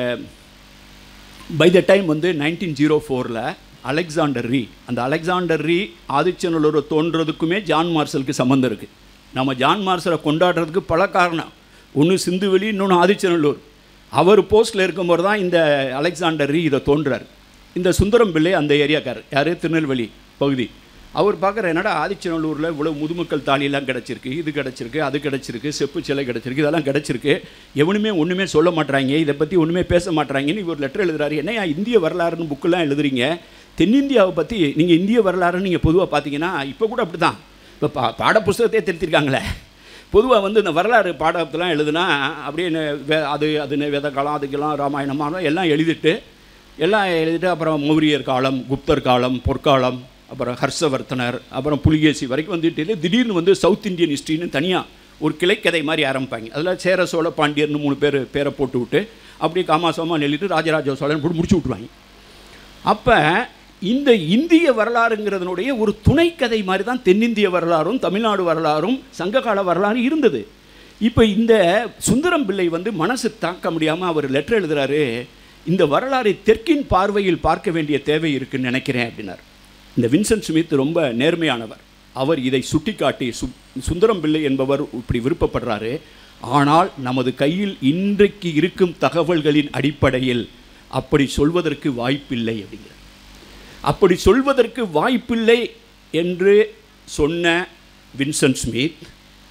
பை த டைம் வந்து நைன்டீன் ஜீரோ ஃபோரில் அலெக்சாண்டர் ரீ அந்த அலெக்சாண்டர் ரீ ஆதிச்சநல்லூர் தோன்றதுக்குமே ஜான் மார்சலுக்கு சம்மந்தம் இருக்குது நம்ம ஜான் மார்சலை கொண்டாடுறதுக்கு பல காரணம் ஒன்று சிந்துவெளி இன்னொன்று ஆதிச்சநல்லூர் அவர் போஸ்ட்டில் இருக்கும்போது தான் இந்த அலெக்சாண்டர் ரீ இதை தோன்றார் இந்த சுந்தரம் பிள்ளை அந்த ஏரியாக்கார் யார் திருநெல்வேலி பகுதி அவர் பார்க்குற என்னடா ஆதிச்சநல்லூரில் இவ்வளோ முதுமக்கள் தாலியெல்லாம் கிடச்சிருக்கு இது கிடச்சிருக்கு அது கிடச்சிருக்கு செப்பு சிலை கிடச்சிருக்கு இதெல்லாம் கிடச்சிருக்கு எவனுமே ஒன்றுமே சொல்ல மாட்றாங்க இதை பற்றி ஒன்றுமே பேச மாட்றாங்கன்னு இவர் லெட்டர் எழுதுறாரு என்னையா இந்திய வரலாறுன்னு புக்கெல்லாம் எழுதுறீங்க தென்னிந்தியாவை பற்றி நீங்கள் இந்திய வரலாறுன்னு நீங்கள் பொதுவாக பார்த்தீங்கன்னா இப்போ கூட அப்படி தான் இப்போ பா பாட புஸ்தகத்தையே திருத்திருக்காங்களே பொதுவாக வந்து இந்த வரலாறு பாடத்தெல்லாம் எழுதுனா அப்படியே நெ- வே- அது அது நெ- வேத காலம் அதுக்கெல்லாம் ராமாயணம் எல்லாம் எழுதிட்டு எல்லாம் எழுதிட்டு அப்புறம் மௌரியர் காலம் குப்தர் காலம் பொற்காலம் அப்புறம் ஹர்ஷவர்த்தனர் அப்புறம் புலிகேசி வரைக்கும் வந்துட்டு திடீர்னு வந்து சவுத் இந்தியன் ஹிஸ்ட்ரின்னு தனியாக ஒரு கிளைக்கதை மாதிரி ஆரம்பிப்பாங்க அதில் சேர சோழ பாண்டியர்னு மூணு பேர் பேரை போட்டு விட்டு அப்படியே காமாசோமா நெல்லிட்டு ராஜராஜ சோழன் போட்டு முடிச்சு விட்ருவாங்க அப்போ இந்த இந்திய வரலாறுங்கிறதுனுடைய ஒரு துணைக்கதை மாதிரி தான் தென்னிந்திய வரலாறும் தமிழ்நாடு வரலாறும் சங்ககால வரலாறும் இருந்தது இப்போ இந்த சுந்தரம் பிள்ளை வந்து மனசு தாக்க முடியாமல் அவர் லெட்டர் எழுதுறாரு இந்த வரலாறை தெற்கின் பார்வையில் பார்க்க வேண்டிய தேவை இருக்குன்னு நினைக்கிறேன் அப்படின்னார் இந்த வின்சென்ட் ஸ்மித் ரொம்ப நேர்மையானவர் அவர் இதை சுட்டிக்காட்டி சு சுந்தரம் பிள்ளை என்பவர் இப்படி விருப்பப்படுறாரு ஆனால் நமது கையில் இன்றைக்கு இருக்கும் தகவல்களின் அடிப்படையில் அப்படி சொல்வதற்கு வாய்ப்பில்லை அப்படிங்கிறார் அப்படி சொல்வதற்கு வாய்ப்பில்லை என்று சொன்ன வின்சென்ட் ஸ்மித்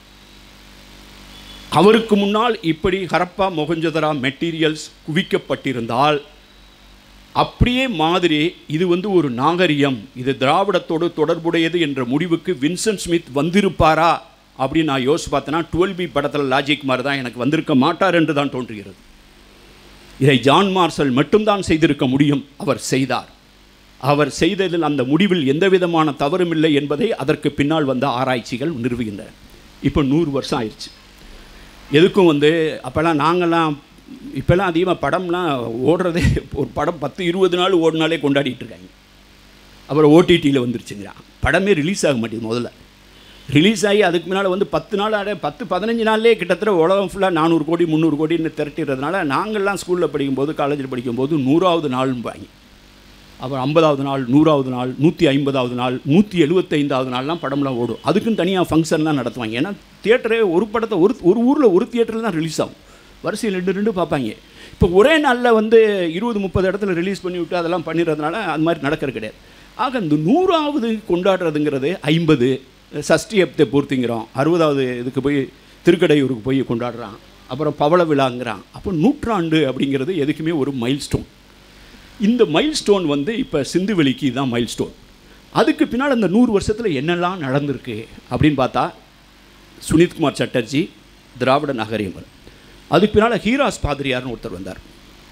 அவருக்கு முன்னால் இப்படி ஹரப்பா மொகஞ்சதரா மெட்டீரியல்ஸ் குவிக்கப்பட்டிருந்தால் அப்படியே மாதிரி இது வந்து ஒரு நாகரிகம் இது திராவிடத்தோடு தொடர்புடையது என்ற முடிவுக்கு வின்சென்ட் ஸ்மித் வந்திருப்பாரா அப்படின்னு நான் யோசிச்சு பார்த்தேன்னா டுவெல் பி படத்தில் லாஜிக் மாதிரி தான் எனக்கு வந்திருக்க மாட்டார் என்று தான் தோன்றுகிறது இதை ஜான் மார்சல் மட்டும்தான் செய்திருக்க முடியும் அவர் செய்தார் அவர் செய்ததில் அந்த முடிவில் எந்த விதமான தவறும் இல்லை என்பதை அதற்கு பின்னால் வந்த ஆராய்ச்சிகள் நிறுவுகின்றன இப்போ நூறு வருஷம் ஆயிடுச்சு எதுக்கும் வந்து அப்போல்லாம் நாங்கள்லாம் இப்போல்லாம் அதிகமாக படம்லாம் ஓடுறதே ஒரு படம் பத்து இருபது நாள் ஓடினாலே கொண்டாடிட்டு இருக்காங்க அப்புறம் ஓடிடியில் வந்துருச்சுங்கிறான் படமே ரிலீஸ் ஆக மாட்டேங்குது முதல்ல ரிலீஸ் ஆகி அதுக்கு முன்னால் வந்து பத்து நாள் அட பத்து பதினஞ்சு நாள்லேயே கிட்டத்தட்ட உலகம் ஃபுல்லாக நானூறு கோடி முந்நூறு கோடின்னு திரட்டிடுறதுனால நாங்கள்லாம் ஸ்கூலில் படிக்கும்போது காலேஜில் படிக்கும்போது நூறாவது நாள்பாங்க அப்புறம் ஐம்பதாவது நாள் நூறாவது நாள் நூற்றி ஐம்பதாவது நாள் நூற்றி எழுபத்தைந்தாவது நாள்லாம் படம்லாம் ஓடும் அதுக்குன்னு தனியாக ஃபங்க்ஷன்லாம் நடத்துவாங்க ஏன்னா தியேட்டரே ஒரு படத்தை ஒரு ஒரு ஊரில் ஒரு தியேட்டரில் தான் ரிலீஸ் ஆகும் வரிசையில் ரெண்டு ரெண்டு பார்ப்பாங்க இப்போ ஒரே நாளில் வந்து இருபது முப்பது இடத்துல ரிலீஸ் பண்ணி விட்டு அதெல்லாம் பண்ணிடுறதுனால அது மாதிரி நடக்கிறது கிடையாது ஆக இந்த நூறாவது கொண்டாடுறதுங்கிறது ஐம்பது சஷ்டியப்தை பூர்த்திங்கிறோம் அறுபதாவது இதுக்கு போய் திருக்கடையூருக்கு போய் கொண்டாடுறான் அப்புறம் பவள விழாங்கிறான் அப்போ நூற்றாண்டு அப்படிங்கிறது எதுக்குமே ஒரு மைல்ஸ்டோன் இந்த மைல்ஸ்டோன் வந்து இப்போ சிந்துவெளிக்கு தான் மைல்ஸ்டோன் அதுக்கு பின்னால் அந்த நூறு வருஷத்தில் என்னெல்லாம் நடந்திருக்கு அப்படின்னு பார்த்தா சுனித்குமார் சட்டர்ஜி திராவிட நாகரிகங்கள் அதுக்கு பின்னால் ஹீராஸ் பாதிரியார்னு ஒருத்தர் வந்தார்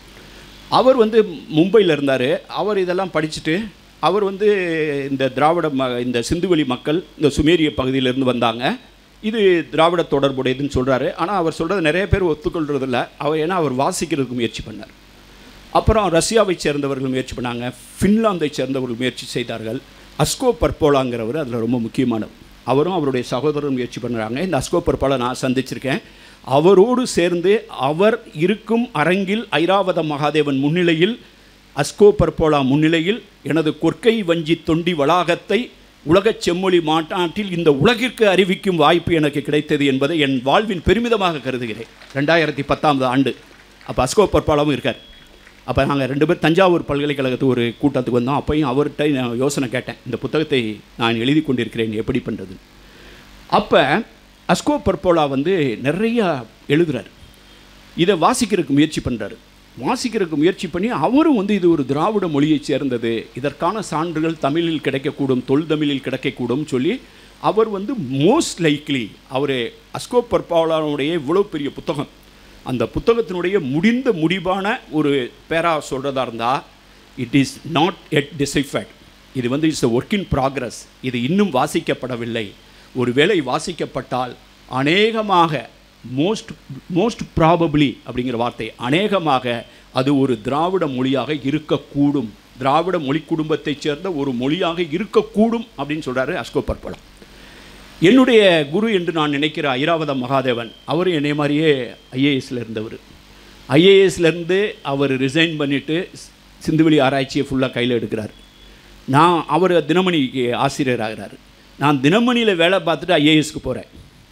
அவர் வந்து மும்பையில் இருந்தார் அவர் இதெல்லாம் படிச்சுட்டு அவர் வந்து இந்த திராவிட ம இந்த சிந்துவெளி மக்கள் இந்த சுமேரிய பகுதியிலேருந்து வந்தாங்க இது திராவிட தொடர்புடையதுன்னு சொல்கிறாரு ஆனால் அவர் சொல்கிறது நிறைய பேர் ஒத்துக்கொள்றதில்ல அவர் ஏன்னா அவர் வாசிக்கிறதுக்கு முயற்சி பண்ணார் அப்புறம் ரஷ்யாவை சேர்ந்தவர்கள் முயற்சி பண்ணாங்க ஃபின்லாந்தை சேர்ந்தவர்கள் முயற்சி செய்தார்கள் அஸ்கோ பர்போலாங்கிறவர் அதில் ரொம்ப முக்கியமானவர் அவரும் அவருடைய சகோதரரும் முயற்சி பண்ணுறாங்க இந்த அஸ்கோ பர்போலா நான் சந்திச்சிருக்கேன் அவரோடு சேர்ந்து அவர் இருக்கும் அரங்கில் ஐராவத மகாதேவன் முன்னிலையில் அஸ்கோ பர்போலா முன்னிலையில் எனது கொற்கை வஞ்சி தொண்டி வளாகத்தை உலகச் செம்மொழி மாநாட்டில் இந்த உலகிற்கு அறிவிக்கும் வாய்ப்பு எனக்கு கிடைத்தது என்பதை என் வாழ்வின் பெருமிதமாக கருதுகிறேன் ரெண்டாயிரத்தி பத்தாம் ஆண்டு அப்போ அஸ்கோ பர்பாலாவும் இருக்கார் அப்போ நாங்கள் ரெண்டு பேர் தஞ்சாவூர் பல்கலைக்கழகத்து ஒரு கூட்டத்துக்கு வந்தோம் அப்பையும் அவர்கிட்ட நான் யோசனை கேட்டேன் இந்த புத்தகத்தை நான் எழுதி கொண்டிருக்கிறேன் எப்படி பண்ணுறது அப்போ அஸ்கோ பர்போலா வந்து நிறையா எழுதுறார் இதை வாசிக்கிறதுக்கு முயற்சி பண்ணுறாரு வாசிக்கிறதுக்கு முயற்சி பண்ணி அவரும் வந்து இது ஒரு திராவிட மொழியைச் சேர்ந்தது இதற்கான சான்றுகள் தமிழில் கிடைக்கக்கூடும் தொல் தமிழில் கிடைக்கக்கூடும் சொல்லி அவர் வந்து மோஸ்ட் லைக்லி அவர் அஸ்கோ பர்பாவலானுடைய இவ்வளோ பெரிய புத்தகம் அந்த புத்தகத்தினுடைய முடிந்த முடிவான ஒரு பேரா சொல்கிறதா இருந்தால் it is not yet deciphered இது வந்து இட்ஸ் ஒர்க் இன் ப்ராக்ரஸ் இது இன்னும் வாசிக்கப்படவில்லை ஒருவேளை வாசிக்கப்பட்டால் அநேகமாக மோஸ்ட் மோஸ்ட் ப்ராபப்ளி அப்படிங்கிற வார்த்தை அநேகமாக அது ஒரு திராவிட மொழியாக இருக்கக்கூடும் திராவிட மொழி குடும்பத்தைச் சேர்ந்த ஒரு மொழியாக இருக்கக்கூடும் அப்படின்னு சொல்கிறாரு அஸ்கோ பற்பலம் என்னுடைய குரு என்று நான் நினைக்கிற ஐராவத மகாதேவன் அவர் என்னை மாதிரியே ஐஏஎஸ்ல இருந்தவர் ஐஏஎஸ்லேருந்து அவர் ரிசைன் பண்ணிவிட்டு சிந்துவெளி ஆராய்ச்சியை ஃபுல்லாக கையில் எடுக்கிறார் நான் அவர் தினமணிக்கு ஆசிரியர் ஆகிறார் நான் தினமணியில் வேலை பார்த்துட்டு ஐஏஎஸ்க்கு போகிறேன்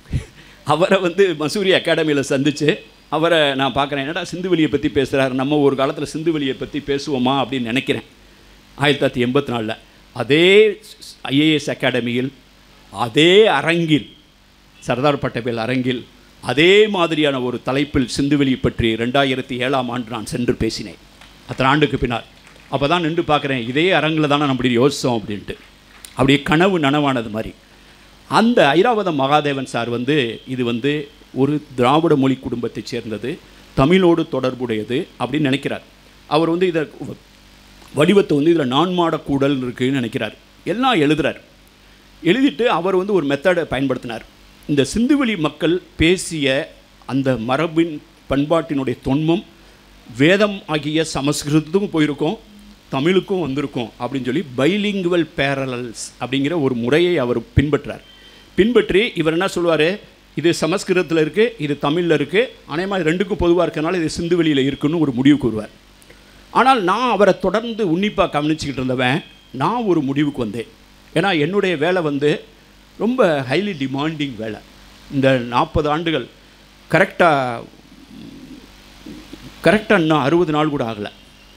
அவரை வந்து மசூரி அகாடமியில் சந்தித்து அவரை நான் பார்க்குறேன் என்னடா சிந்துவெளியை பற்றி பேசுகிறாரு நம்ம ஒரு காலத்தில் சிந்துவெளியை பற்றி பேசுவோமா அப்படின்னு நினைக்கிறேன் ஆயிரத்தி தொள்ளாயிரத்தி எண்பத்தி நாலில் அதே ஐஏஎஸ் அகாடமியில் அதே அரங்கில் சர்தார் பட்டேல் அரங்கில் அதே மாதிரியான ஒரு தலைப்பில் சிந்துவெளி பற்றி ரெண்டாயிரத்தி ஏழாம் ஆண்டு நான் சென்று பேசினேன் அத்தனை ஆண்டுக்கு பின்னால் அப்போ தான் நின்று பார்க்குறேன் இதே அரங்கில் தானே நம்ம இப்படி யோசித்தோம் அப்படின்ட்டு அப்படியே கனவு நனவானது மாதிரி அந்த ஐராவத மகாதேவன் சார் வந்து இது வந்து ஒரு திராவிட மொழி குடும்பத்தைச் சேர்ந்தது தமிழோடு தொடர்புடையது அப்படின்னு நினைக்கிறார் அவர் வந்து இதை வடிவத்தை வந்து இதில் நான்மாட கூடல் இருக்குன்னு நினைக்கிறார் எல்லாம் எழுதுறார் எழுதிட்டு அவர் வந்து ஒரு மெத்தடை பயன்படுத்தினார் இந்த சிந்துவெளி மக்கள் பேசிய அந்த மரபின் பண்பாட்டினுடைய தொன்மம் வேதம் ஆகிய சமஸ்கிருதத்துக்கும் போயிருக்கும் தமிழுக்கும் வந்திருக்கும் அப்படின்னு சொல்லி பைலிங்குவல் பேரலல்ஸ் அப்படிங்கிற ஒரு முறையை அவர் பின்பற்றார் பின்பற்றி இவர் என்ன சொல்லுவார் இது சமஸ்கிருதத்தில் இருக்குது இது தமிழில் இருக்குது அநேகமாக ரெண்டுக்கும் பொதுவாக இருக்கனால இது சிந்துவெளியில் இருக்குன்னு ஒரு முடிவுக்கு வருவார் ஆனால் நான் அவரை தொடர்ந்து உன்னிப்பாக கவனிச்சுக்கிட்டு இருந்தவன் நான் ஒரு முடிவுக்கு வந்தேன் ஏன்னா என்னுடைய வேலை வந்து ரொம்ப ஹைலி டிமாண்டிங் வேலை இந்த நாற்பது ஆண்டுகள் கரெக்டாக கரெக்டாக இன்னும் அறுபது நாள் கூட ஆகலை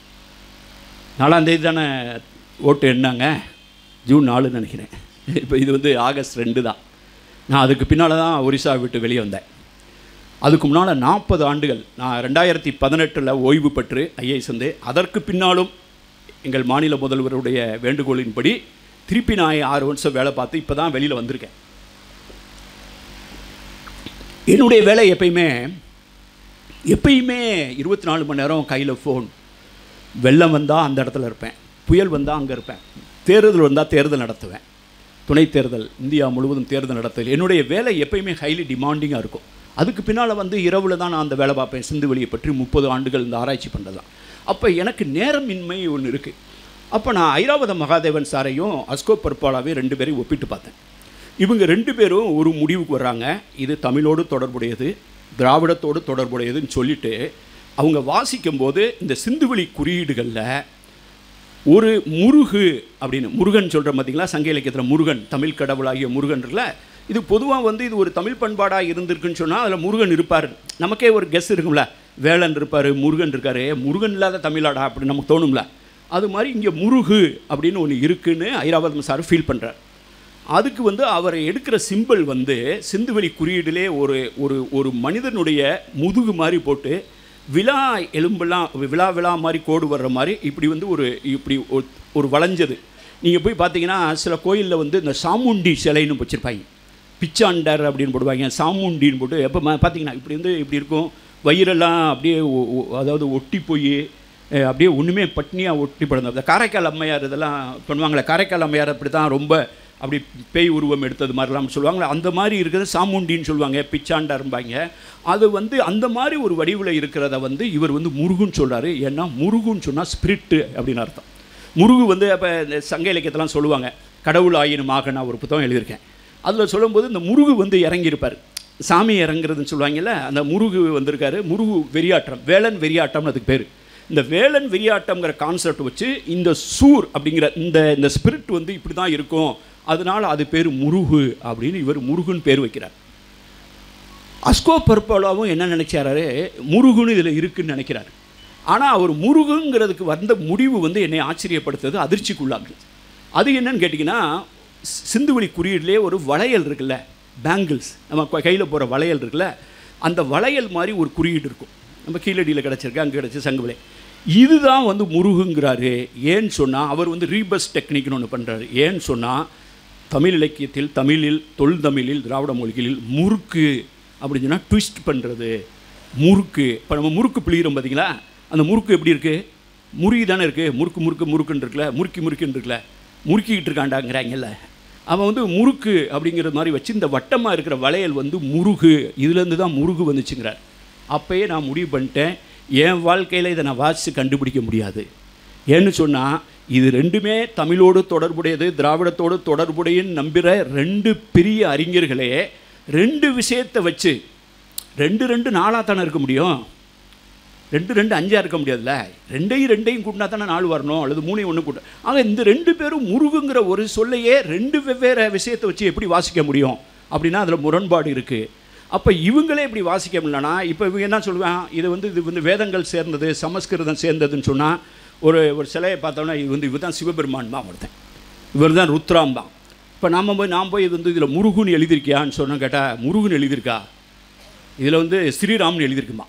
நாலாந்தேதி தானே ஓட்டு எண்ணாங்க ஜூன் நாலுன்னு நினைக்கிறேன் இப்போ இது வந்து ஆகஸ்ட் ரெண்டு தான் நான் அதுக்கு பின்னால் தான் ஒரிசா விட்டு வெளியே வந்தேன் அதுக்கு முன்னால் நாற்பது ஆண்டுகள் நான் ரெண்டாயிரத்தி பதினெட்டில் ஓய்வு பெற்று ஐஏஎஸ் வந்து அதற்கு பின்னாலும் எங்கள் மாநில முதல்வருடைய வேண்டுகோளின்படி திருப்பி நான் ஆறு வருஷம் வேலை பார்த்து இப்போ தான் வெளியில் வந்திருக்கேன் என்னுடைய வேலை எப்பயுமே எப்பயுமே இருபத்தி நாலு மணி நேரம் கையில் ஃபோன் வெள்ளம் வந்தால் அந்த இடத்துல இருப்பேன் புயல் வந்தால் அங்கே இருப்பேன் தேர்தல் வந்தால் தேர்தல் நடத்துவேன் துணை தேர்தல் இந்தியா முழுவதும் தேர்தல் நடத்தல் என்னுடைய வேலை எப்பயுமே ஹைலி டிமாண்டிங்காக இருக்கும் அதுக்கு பின்னால் வந்து இரவில் தான் நான் அந்த வேலை பார்ப்பேன் சிந்துவெளியை பற்றி முப்பது ஆண்டுகள் இந்த ஆராய்ச்சி பண்ணுறதான் அப்போ எனக்கு நேரமின்மை ஒன்று இருக்குது அப்போ நான் ஐராவத மகாதேவன் சாரையும் அஸ்கோ பர்பாலாவையும் ரெண்டு பேரையும் ஒப்பிட்டு பார்த்தேன் இவங்க ரெண்டு பேரும் ஒரு முடிவுக்கு வர்றாங்க இது தமிழோடு தொடர்புடையது திராவிடத்தோடு தொடர்புடையதுன்னு சொல்லிட்டு அவங்க வாசிக்கும்போது இந்த சிந்துவெளி குறியீடுகளில் ஒரு முருகு அப்படின்னு முருகன் சொல்கிற பார்த்தீங்களா சங்க இலக்கியத்தில் முருகன் தமிழ் கடவுளாகிய முருகன் இருக்குல்ல இது பொதுவாக வந்து இது ஒரு தமிழ் பண்பாடாக இருந்திருக்குன்னு சொன்னால் அதில் முருகன் இருப்பார் நமக்கே ஒரு கெஸ் இருக்கும்ல வேலன் இருப்பார் முருகன் இருக்கார் முருகன் இல்லாத தமிழாடா அப்படின்னு நமக்கு தோணும்ல அது மாதிரி இங்கே முருகு அப்படின்னு ஒன்று இருக்குன்னு ஐராவதம் சார் ஃபீல் பண்ணுறார் அதுக்கு வந்து அவர் எடுக்கிற சிம்பிள் வந்து சிந்துவெளி குறியீடிலே ஒரு ஒரு ஒரு மனிதனுடைய முதுகு மாதிரி போட்டு விழா எலும்பெல்லாம் விழா விழா மாதிரி கோடு வர்ற மாதிரி இப்படி வந்து ஒரு இப்படி ஒரு- ஒரு வளைஞ்சது நீங்கள் போய் பார்த்தீங்கன்னா சில கோயிலில் வந்து இந்த சாமுண்டி சிலைன்னு வச்சுருப்பாங்க பிச்சாண்டர் அப்படின்னு போடுவாங்க சாமுண்டின்னு போட்டு எப்போ பார்த்தீங்கன்னா இப்படி வந்து இப்படி இருக்கும் வயிறெல்லாம் அப்படியே ஒ- ஒ- அதாவது ஒட்டி போய் அஹ், அப்படியே ஒன்றுமே பட்னியாக ஒட்டி படுந்த இந்த காரைக்கால் அம்மையார் இதெல்லாம் பண்ணுவாங்களே காரைக்கால் அம்மையார் அப்படி தான் ரொம்ப அப்படி பேய் உருவம் எடுத்தது மாதிரிலாம் சொல்லுவாங்களே அந்த மாதிரி இருக்கிறது சாமுண்டின்னு சொல்லுவாங்க பிச்சாண்டர்ம்பாங்க அது வந்து அந்த மாதிரி ஒரு வடிவில் இருக்கிறத வந்து இவர் வந்து முருகுன்னு சொல்றாரு ஏன்னா முருகுன்னு சொன்னால் ஸ்பிரிட்டு அப்படின்னு அர்த்தம் முருகு வந்து அப்போ இந்த சங்க இலக்கியத்தெல்லாம் சொல்லுவாங்க கடவுள் ஆயினுமாக நான் ஒரு புத்தகம் எழுதியிருக்கேன் அதில் சொல்லும்போது இந்த முருகு வந்து இறங்கியிருப்பார் சாமி இறங்குறதுன்னு சொல்லுவாங்கல்ல அந்த முருகு வந்திருக்காரு முருகு வெறியாட்டம் வேலன் வெறியாட்டம்னு அதுக்கு பேர் இந்த வேலன் வெறியாட்டம்ங்கிற கான்செப்ட் வச்சு இந்த சூர் அப்படிங்கிற இந்த இந்த ஸ்பிரிட் வந்து இப்படி தான் இருக்கும் அதனால அது பேர் முருகு அப்படின்னு இவர் முருகுன்னு பேர் வைக்கிறார் அஸ்கோ பர்பலாவும் என்ன நினைச்சாரு முருகுன்னு இதில் இருக்குன்னு நினைக்கிறாரு ஆனால் அவர் முருகுங்கிறதுக்கு வந்த முடிவு வந்து என்னை ஆச்சரியப்படுத்துறது அதிர்ச்சிக்குள்ளாகுது அது என்னன்னு கேட்டிங்கன்னா சி- சிந்துவெளி குறியீடுலேயே ஒரு வளையல் இருக்குல்ல பேங்கிள்ஸ் நம்ம கையில் போகிற வளையல் இருக்குல்ல அந்த வளையல் மாதிரி ஒரு குறியீடு இருக்கும் நம்ம கீழடியில் கிடச்சிருக்கு அங்கே கிடச்சி சங்குவிலை இதுதான் வந்து முருகுங்கிறாரு ஏன்னு சொன்னால் அவர் வந்து ரீபஸ் டெக்னிக்னு ஒன்று பண்ணுறாரு ஏன்னு சொன்னால் தமிழ் இலக்கியத்தில் தமிழில் தொல் தமிழில் திராவிட மொழிகளில் முறுக்கு அப்படின்னு சொன்னால் ட்விஸ்ட் பண்ணுறது முறுக்கு இப்போ நம்ம முறுக்கு பிழிகிறோம் பார்த்தீங்களா அந்த முறுக்கு எப்படி இருக்குது முறுகி தானே இருக்குது முறுக்கு முறுக்கு முறுக்குன்னு இருக்குல்ல முறுக்கி முறுக்குன்னு இருக்குல்ல முறுக்கிக்கிட்டு இருக்காண்டாங்கிறாங்கல்ல அவன் வந்து முறுக்கு அப்படிங்கிற மாதிரி வச்சு இந்த வட்டமாக இருக்கிற வளையல் வந்து முருகு இதுலேருந்து தான் முருகு வந்துச்சுங்கிறார் அப்போயே நான் முடிவு பண்ணிட்டேன் என் வாழ்க்கையில் இதை நான் வாசித்து கண்டுபிடிக்க முடியாது ஏன்னு சொன்னால் இது ரெண்டுமே தமிழோடு தொடர்புடையது திராவிடத்தோடு தொடர்புடையன்னு நம்புகிற ரெண்டு பெரிய அறிஞர்களே ரெண்டு விஷயத்தை வச்சு ரெண்டு ரெண்டு நாளாக தானே இருக்க முடியும் ரெண்டு ரெண்டு அஞ்சாக இருக்க முடியாதுல்ல ரெண்டையும் ரெண்டையும் கூட்டினா தானே நாலு வரணும் அல்லது மூணையும் ஒன்று கூட்ட ஆக இந்த ரெண்டு பேரும் முருகுங்கிற ஒரு சொல்லையே ரெண்டு வெவ்வேறு விஷயத்தை வச்சு எப்படி வாசிக்க முடியும் அப்படின்னா அதில் முரண்பாடு இருக்குது அப்போ இவங்களே இப்படி வாசிக்க முடியலனா இப்போ இவங்க என்ன சொல்லுவேன் இது வந்து இது வந்து வேதங்கள் சேர்ந்தது சமஸ்கிருதம் சேர்ந்ததுன்னு சொன்னால் ஒரு ஒரு சிலையை பார்த்தோன்னா இது வந்து இவர் தான் சிவபெருமான் தான் ஒருத்தன் இவர் தான் ருத்ராம்பான் இப்போ நாம் போய் நான் போய் இது வந்து இதில் முருகுன்னு எழுதியிருக்கியான்னு சொன்னால் கேட்டால் முருகுன்னு எழுதியிருக்கா இதில் வந்து ஸ்ரீராம்னு எழுதியிருக்குமா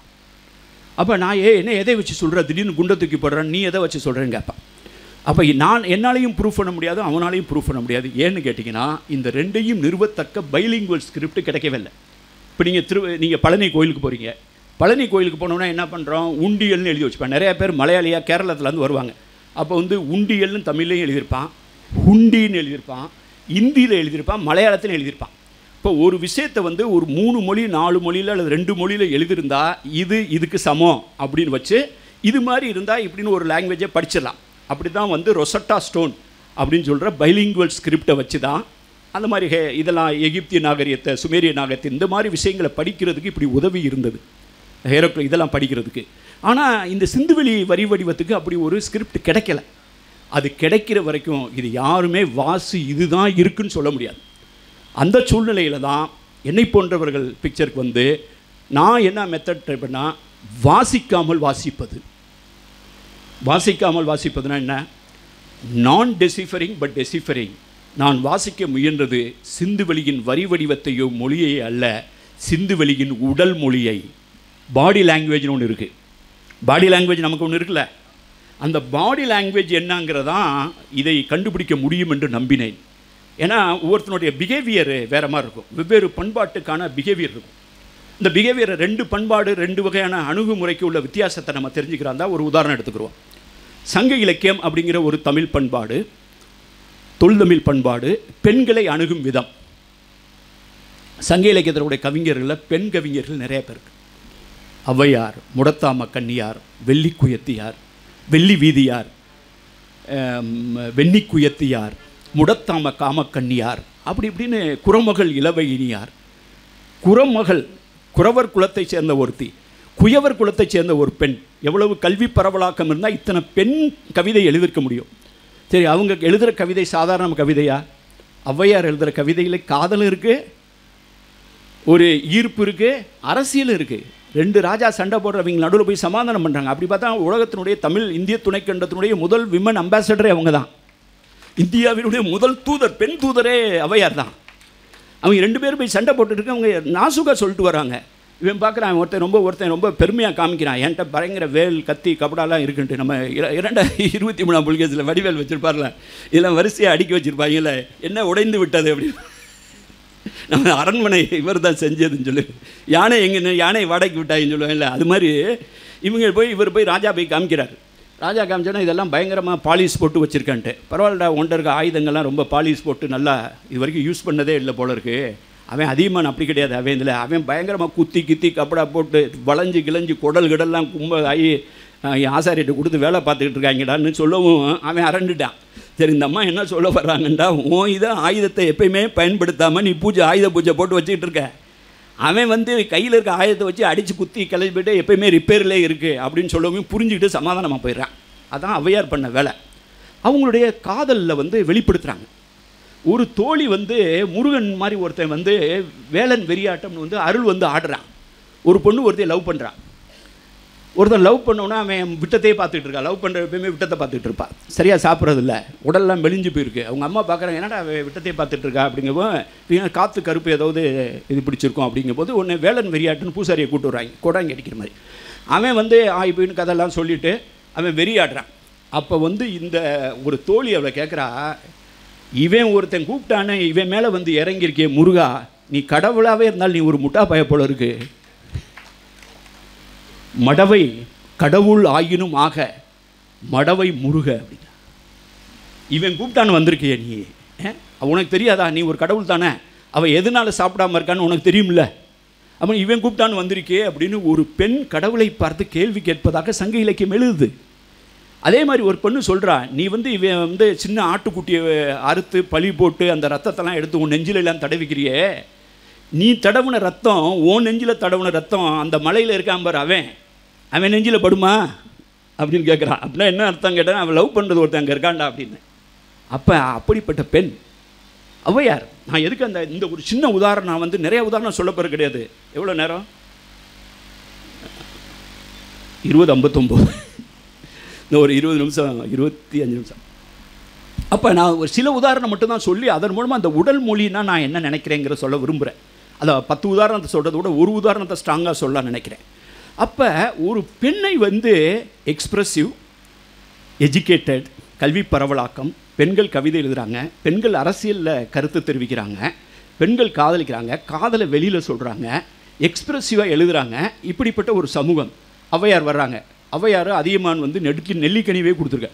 அப்போ நான் ஏ என்ன எதை வச்சு சொல்கிற திடீர்னு குண்டை தூக்கி போடுறேன் நீ எதை வச்சு சொல்கிறேன்னு கேட்பேன் அப்போ நான் என்னாலையும் ப்ரூஃப் பண்ண முடியாது அவனாலையும் ப்ரூஃப் பண்ண முடியாது ஏன்னு கேட்டிங்கன்னா இந்த ரெண்டையும் நிறுவத்தக்க பைலிங்குவல் ஸ்கிரிப்ட் கிடைக்கவே இல்லை இப்போ நீங்கள் திரு நீங்கள் பழனி கோயிலுக்கு போகிறீங்க பழனி கோயிலுக்கு போனோன்னா என்ன பண்ணுறோம் உண்டியல்னு எழுதி வச்சுப்பேன் நிறைய பேர் மலையாளியாக கேரளத்துலேருந்து வருவாங்க அப்போ வந்து உண்டியல்னு தமிழ்லையும் எழுதியிருப்பான் ஹுண்டின்னு எழுதியிருப்பான் இந்தியில் எழுதியிருப்பான் மலையாளத்தில் எழுதியிருப்பான் இப்போ ஒரு விஷயத்தை வந்து ஒரு மூணு மொழி நாலு மொழியில் அல்லது ரெண்டு மொழியில் எழுதியிருந்தா இது இதுக்கு சமம் அப்படின்னு வச்சு இது மாதிரி இருந்தால் இப்படின்னு ஒரு லாங்குவேஜை படிச்சிடலாம் அப்படி தான் வந்து ரொசட்டா ஸ்டோன் அப்படின்னு சொல்கிற பைலிங்குவல் ஸ்கிரிப்டை வச்சு தான் அந்த மாதிரி ஹே இதெல்லாம் எகிப்திய நாகரிகத்தை சுமேரிய நாகரிகத்தை இந்த மாதிரி விஷயங்களை படிக்கிறதுக்கு இப்படி உதவி இருந்தது ஹேரோக்ல இதெல்லாம் படிக்கிறதுக்கு ஆனால் இந்த சிந்துவெளி வரி வடிவத்துக்கு அப்படி ஒரு ஸ்கிரிப்ட் கிடைக்கல அது கிடைக்கிற வரைக்கும் இது யாருமே வாசி இதுதான் இருக்குன்னு சொல்ல முடியாது அந்த சூழ்நிலையில் தான் என்னை போன்றவர்கள் பிக்சருக்கு வந்து நான் என்ன மெத்தட் ட்ரை பண்ணால் வாசிக்காமல் வாசிப்பது வாசிக்காமல் வாசிப்பதுனா என்ன நான் டெசிஃபரிங் பட் டெசிஃபரிங் நான் வாசிக்க முயன்றது சிந்துவெளியின் வரி வடிவத்தையோ மொழியை அல்ல சிந்துவெளியின் உடல் மொழியை பாடி லாங்குவேஜ்னு ஒன்று இருக்குது பாடி லாங்குவேஜ் நமக்கு ஒன்று இருக்குல்ல அந்த பாடி லாங்குவேஜ் என்னங்கிறதான் இதை கண்டுபிடிக்க முடியும் என்று நம்பினேன் ஏன்னா ஒவ்வொருத்தனுடைய பிஹேவியர் வேறு மாதிரி இருக்கும் வெவ்வேறு பண்பாட்டுக்கான பிஹேவியர் இருக்கும் இந்த பிஹேவியரை ரெண்டு பண்பாடு ரெண்டு வகையான அணுகுமுறைக்கு உள்ள வித்தியாசத்தை நம்ம தெரிஞ்சுக்கிறாந்தா ஒரு உதாரணம் எடுத்துக்கிறோம் சங்க இலக்கியம் அப்படிங்கிற ஒரு தமிழ் பண்பாடு தொல்தமிழ் பண்பாடு பெண்களை அணுகும் விதம் சங்க இலக்கியத்தினுடைய கவிஞர்களில் பெண் கவிஞர்கள் நிறைய பேர் இருக்கு ஔவையார் முடத்தாம கன்னியார் வெள்ளிக்குயத்தியார் வெள்ளி வீதியார் வெண்ணிக்குயத்தியார் முடத்தாம காமக்கன்னியார் அப்படி இப்படின்னு குரமகள் இளவையினியார் குரமகள் குறவர் குலத்தைச் சேர்ந்த ஒருத்தி குயவர் குலத்தைச் சேர்ந்த ஒரு பெண் எவ்வளவு கல்வி பரவலாக்கம் இருந்தால் இத்தனை பெண் கவிதை எழுதியிருக்க முடியும் சரி அவங்க எழுதுகிற கவிதை சாதாரண கவிதையா ஔவையார் எழுதுகிற கவிதையில் காதலும் இருக்குது ஒரு ஈர்ப்பு இருக்குது அரசியலும் இருக்குது ரெண்டு ராஜா சண்டை போடுறவங்க நடுவில் போய் சமாதானம் பண்ணுறாங்க அப்படி பார்த்தா உலகத்தினுடைய தமிழ் இந்திய துணைக்கண்டத்தினுடைய முதல் விமன் அம்பாசடரே அவங்க தான் இந்தியாவினுடைய முதல் தூதர் பெண் தூதரே ஔவையார் தான் அவங்க ரெண்டு பேரும் போய் சண்டை போட்டுட்டு அவங்க நாசுகா சொல்லிட்டு வராங்க இவன் பார்க்குறான் ஒருத்தன் ரொம்ப ஒருத்தன் ரொம்ப பெருமையாக காமிக்கிறான் என்கிட்ட பயங்கர வேல் கத்தி கபடாலாம் இருக்குன்ட்டு நம்ம இர- இரண்டாயிரத்தி இருபத்தி மூணாம் புலிகேசில் வடிவேல் வச்சுருப்பார்ல இதெல்லாம் வரிசையாக அடுக்கி வச்சுருப்பாங்கல்ல என்ன உடைந்து விட்டது அப்படின்னு நம்ம அரண்மனை இவர் தான் செஞ்சதுன்னு சொல்லி யானை எங்கே யானை வாடகைக்கு விட்டாயின்னு சொல்லுவாங்கல்ல அது மாதிரி இவங்க போய் இவர் போய் ராஜா போய் காமிக்கிறார் ராஜா காமிச்சோன்னா இதெல்லாம் பயங்கரமாக பாலிஷ் போட்டு வச்சுருக்கான்ட்டு பரவாயில்லடா ஒன்றை இருக்க ஆயுதங்கள்லாம் ரொம்ப பாலிஷ் போட்டு நல்லா இது வரைக்கும் யூஸ் பண்ணதே இல்லை போல இருக்கு அவன் அதிகமாக அப்படி கிடையாது அவன் இதில் அவன் பயங்கரமாக குத்தி கித்தி கப்படா போட்டு வளைஞ்சு கிளஞ்சு குடல் கிடல்லாம் கும்ப ஆகி அஹ், ஆசாரியிட்ட கொடுத்து வேலை பார்த்துக்கிட்டு இருக்காங்கடான்னு சொல்லவும் அவன் அரண்டுட்டான் சரி இந்த அம்மா என்ன சொல்ல வர்றாங்கண்டா உன் இதை ஆயுதத்தை எப்பயுமே பயன்படுத்தாமல் நீ பூஜை ஆயுத பூஜை போட்டு வச்சுக்கிட்டு இருக்க அவன் வந்து கையில் இருக்க ஆயுதத்தை வச்சு அடித்து குத்தி கிளம்பி போயிட்டு எப்பயுமே ரிப்பேர்லேயே இருக்குது அப்படின்னு சொல்லவும் புரிஞ்சுக்கிட்டு சமாதானமாக போயிடுறான் அதான் ஔவையார் பண்ண வேலை அவங்களுடைய காதலில் வந்து வெளிப்படுத்துகிறாங்க ஒரு தோழி வந்து முருகன் மாதிரி ஒருத்தன் வந்து வேலன் வெறியாட்டம்னு வந்து அருள் வந்து ஆடுறான் ஒரு பொண்ணு ஒருத்தையும் லவ் பண்ணுறான் ஒருத்தன் லவ் பண்ணோன்னா அவன் விட்டத்தையே பார்த்துட்டு இருக்கா லவ் பண்ணுற எப்பயுமே விட்டத்தை பார்த்துட்டு இருப்பா சரியாக சாப்பிட்றது இல்லை உடல்லாம் மெலிஞ்சு போயிருக்கு அவங்க அம்மா பார்க்குறாங்க என்னடா அவ விட்டத்தையே பார்த்துட்டு இருக்கா அப்படிங்கப்போ இவன் காற்று கருப்பு ஏதாவது இது பிடிச்சிருக்கும் அப்படிங்கும்போது ஒன்று வேலன் வெறியாட்டுன்னு பூசாரியை கூட்டு வராங்க கொடாங்க அடிக்கிற மாதிரி அவன் வந்து ஆ இப்படின்னு கதெல்லாம் சொல்லிவிட்டு அவன் வெறியாடுறான் அப்போ வந்து இந்த ஒரு தோழி அவளை கேட்குறா இவன் ஒருத்தன் கூப்பிட்டானே இவன் மேலே வந்து இறங்கியிருக்கே முருகா நீ கடவுளாகவே இருந்தால் நீ ஒரு முட்டா பய போல இருக்கு மடவை கடவுள் ஆயினும் ஆக மடவை முருக அப்படின்னா இவன் கூப்பிட்டான்னு வந்திருக்கிய நீ அஹ்? உனக்கு தெரியாதா நீ ஒரு கடவுள் தானே அவன் எதனால சாப்பிடாம இருக்கான்னு உனக்கு தெரியும்ல அவன் இவன் கூப்பிட்டான்னு வந்திருக்கே அப்படின்னு ஒரு பெண் கடவுளை பார்த்து கேள்வி கேட்பதாக சங்க இலக்கியம் எழுதுது அதே மாதிரி ஒரு பொண்ணு சொல்கிறா நீ வந்து இவன் வந்து சின்ன ஆட்டுக்குட்டியை அறுத்து பழி போட்டு அந்த ரத்தத்தெல்லாம் எடுத்து உன் நெஞ்சில எல்லாம் தடவிக்கிறியே நீ தடவுன ரத்தம் உன் நெஞ்சில் தடவுன ரத்தம் அந்த மலையில் இருக்கான் பாரு அவன் அவன் நெஞ்சில் படுமா அப்படின்னு கேட்குறான் அப்படின்னா என்ன அர்த்தம் கேட்டால் அவன் லவ் பண்ணுறது ஒருத்தன் அங்கே இருக்கான்டா அப்படின்னு அப்போ அப்படிப்பட்ட பெண் ஔவையார் நான் எதுக்கு அந்த இந்த ஒரு சின்ன உதாரணம் நான் வந்து நிறைய உதாரணம் சொல்ல போகிறது கிடையாது எவ்வளோ நேரம் இருபது ஐம்பத்தொம்போது இந்த ஒரு இருபது நிமிஷம் இருபத்தி அஞ்சு நிமிஷம் அப்போ நான் ஒரு சில உதாரணம் மட்டும் தான் சொல்லி அதன் மூலமாக அந்த உடல் மொழினா நான் என்ன நினைக்கிறேங்கிற சொல்ல விரும்புகிறேன் அதை பத்து உதாரணத்தை சொல்கிறத விட ஒரு உதாரணத்தை ஸ்ட்ராங்காக சொல்ல நினைக்கிறேன் அப்போ ஒரு பெண்ணை வந்து எக்ஸ்ப்ரெசிவ் எஜுகேட்டட் கல்வி பரவலாக்கம் பெண்கள் கவிதை எழுதுகிறாங்க பெண்கள் அரசியலில் கருத்து தெரிவிக்கிறாங்க பெண்கள் காதலிக்கிறாங்க காதலை வெளியில் சொல்கிறாங்க எக்ஸ்ப்ரெசிவாக எழுதுகிறாங்க இப்படிப்பட்ட ஒரு சமூகம் ஔவையார் வர்றாங்க ஔவையார் அதியமான் வந்து நெடுக்கி நெல்லிக்கனிவே கொடுத்துருக்கார்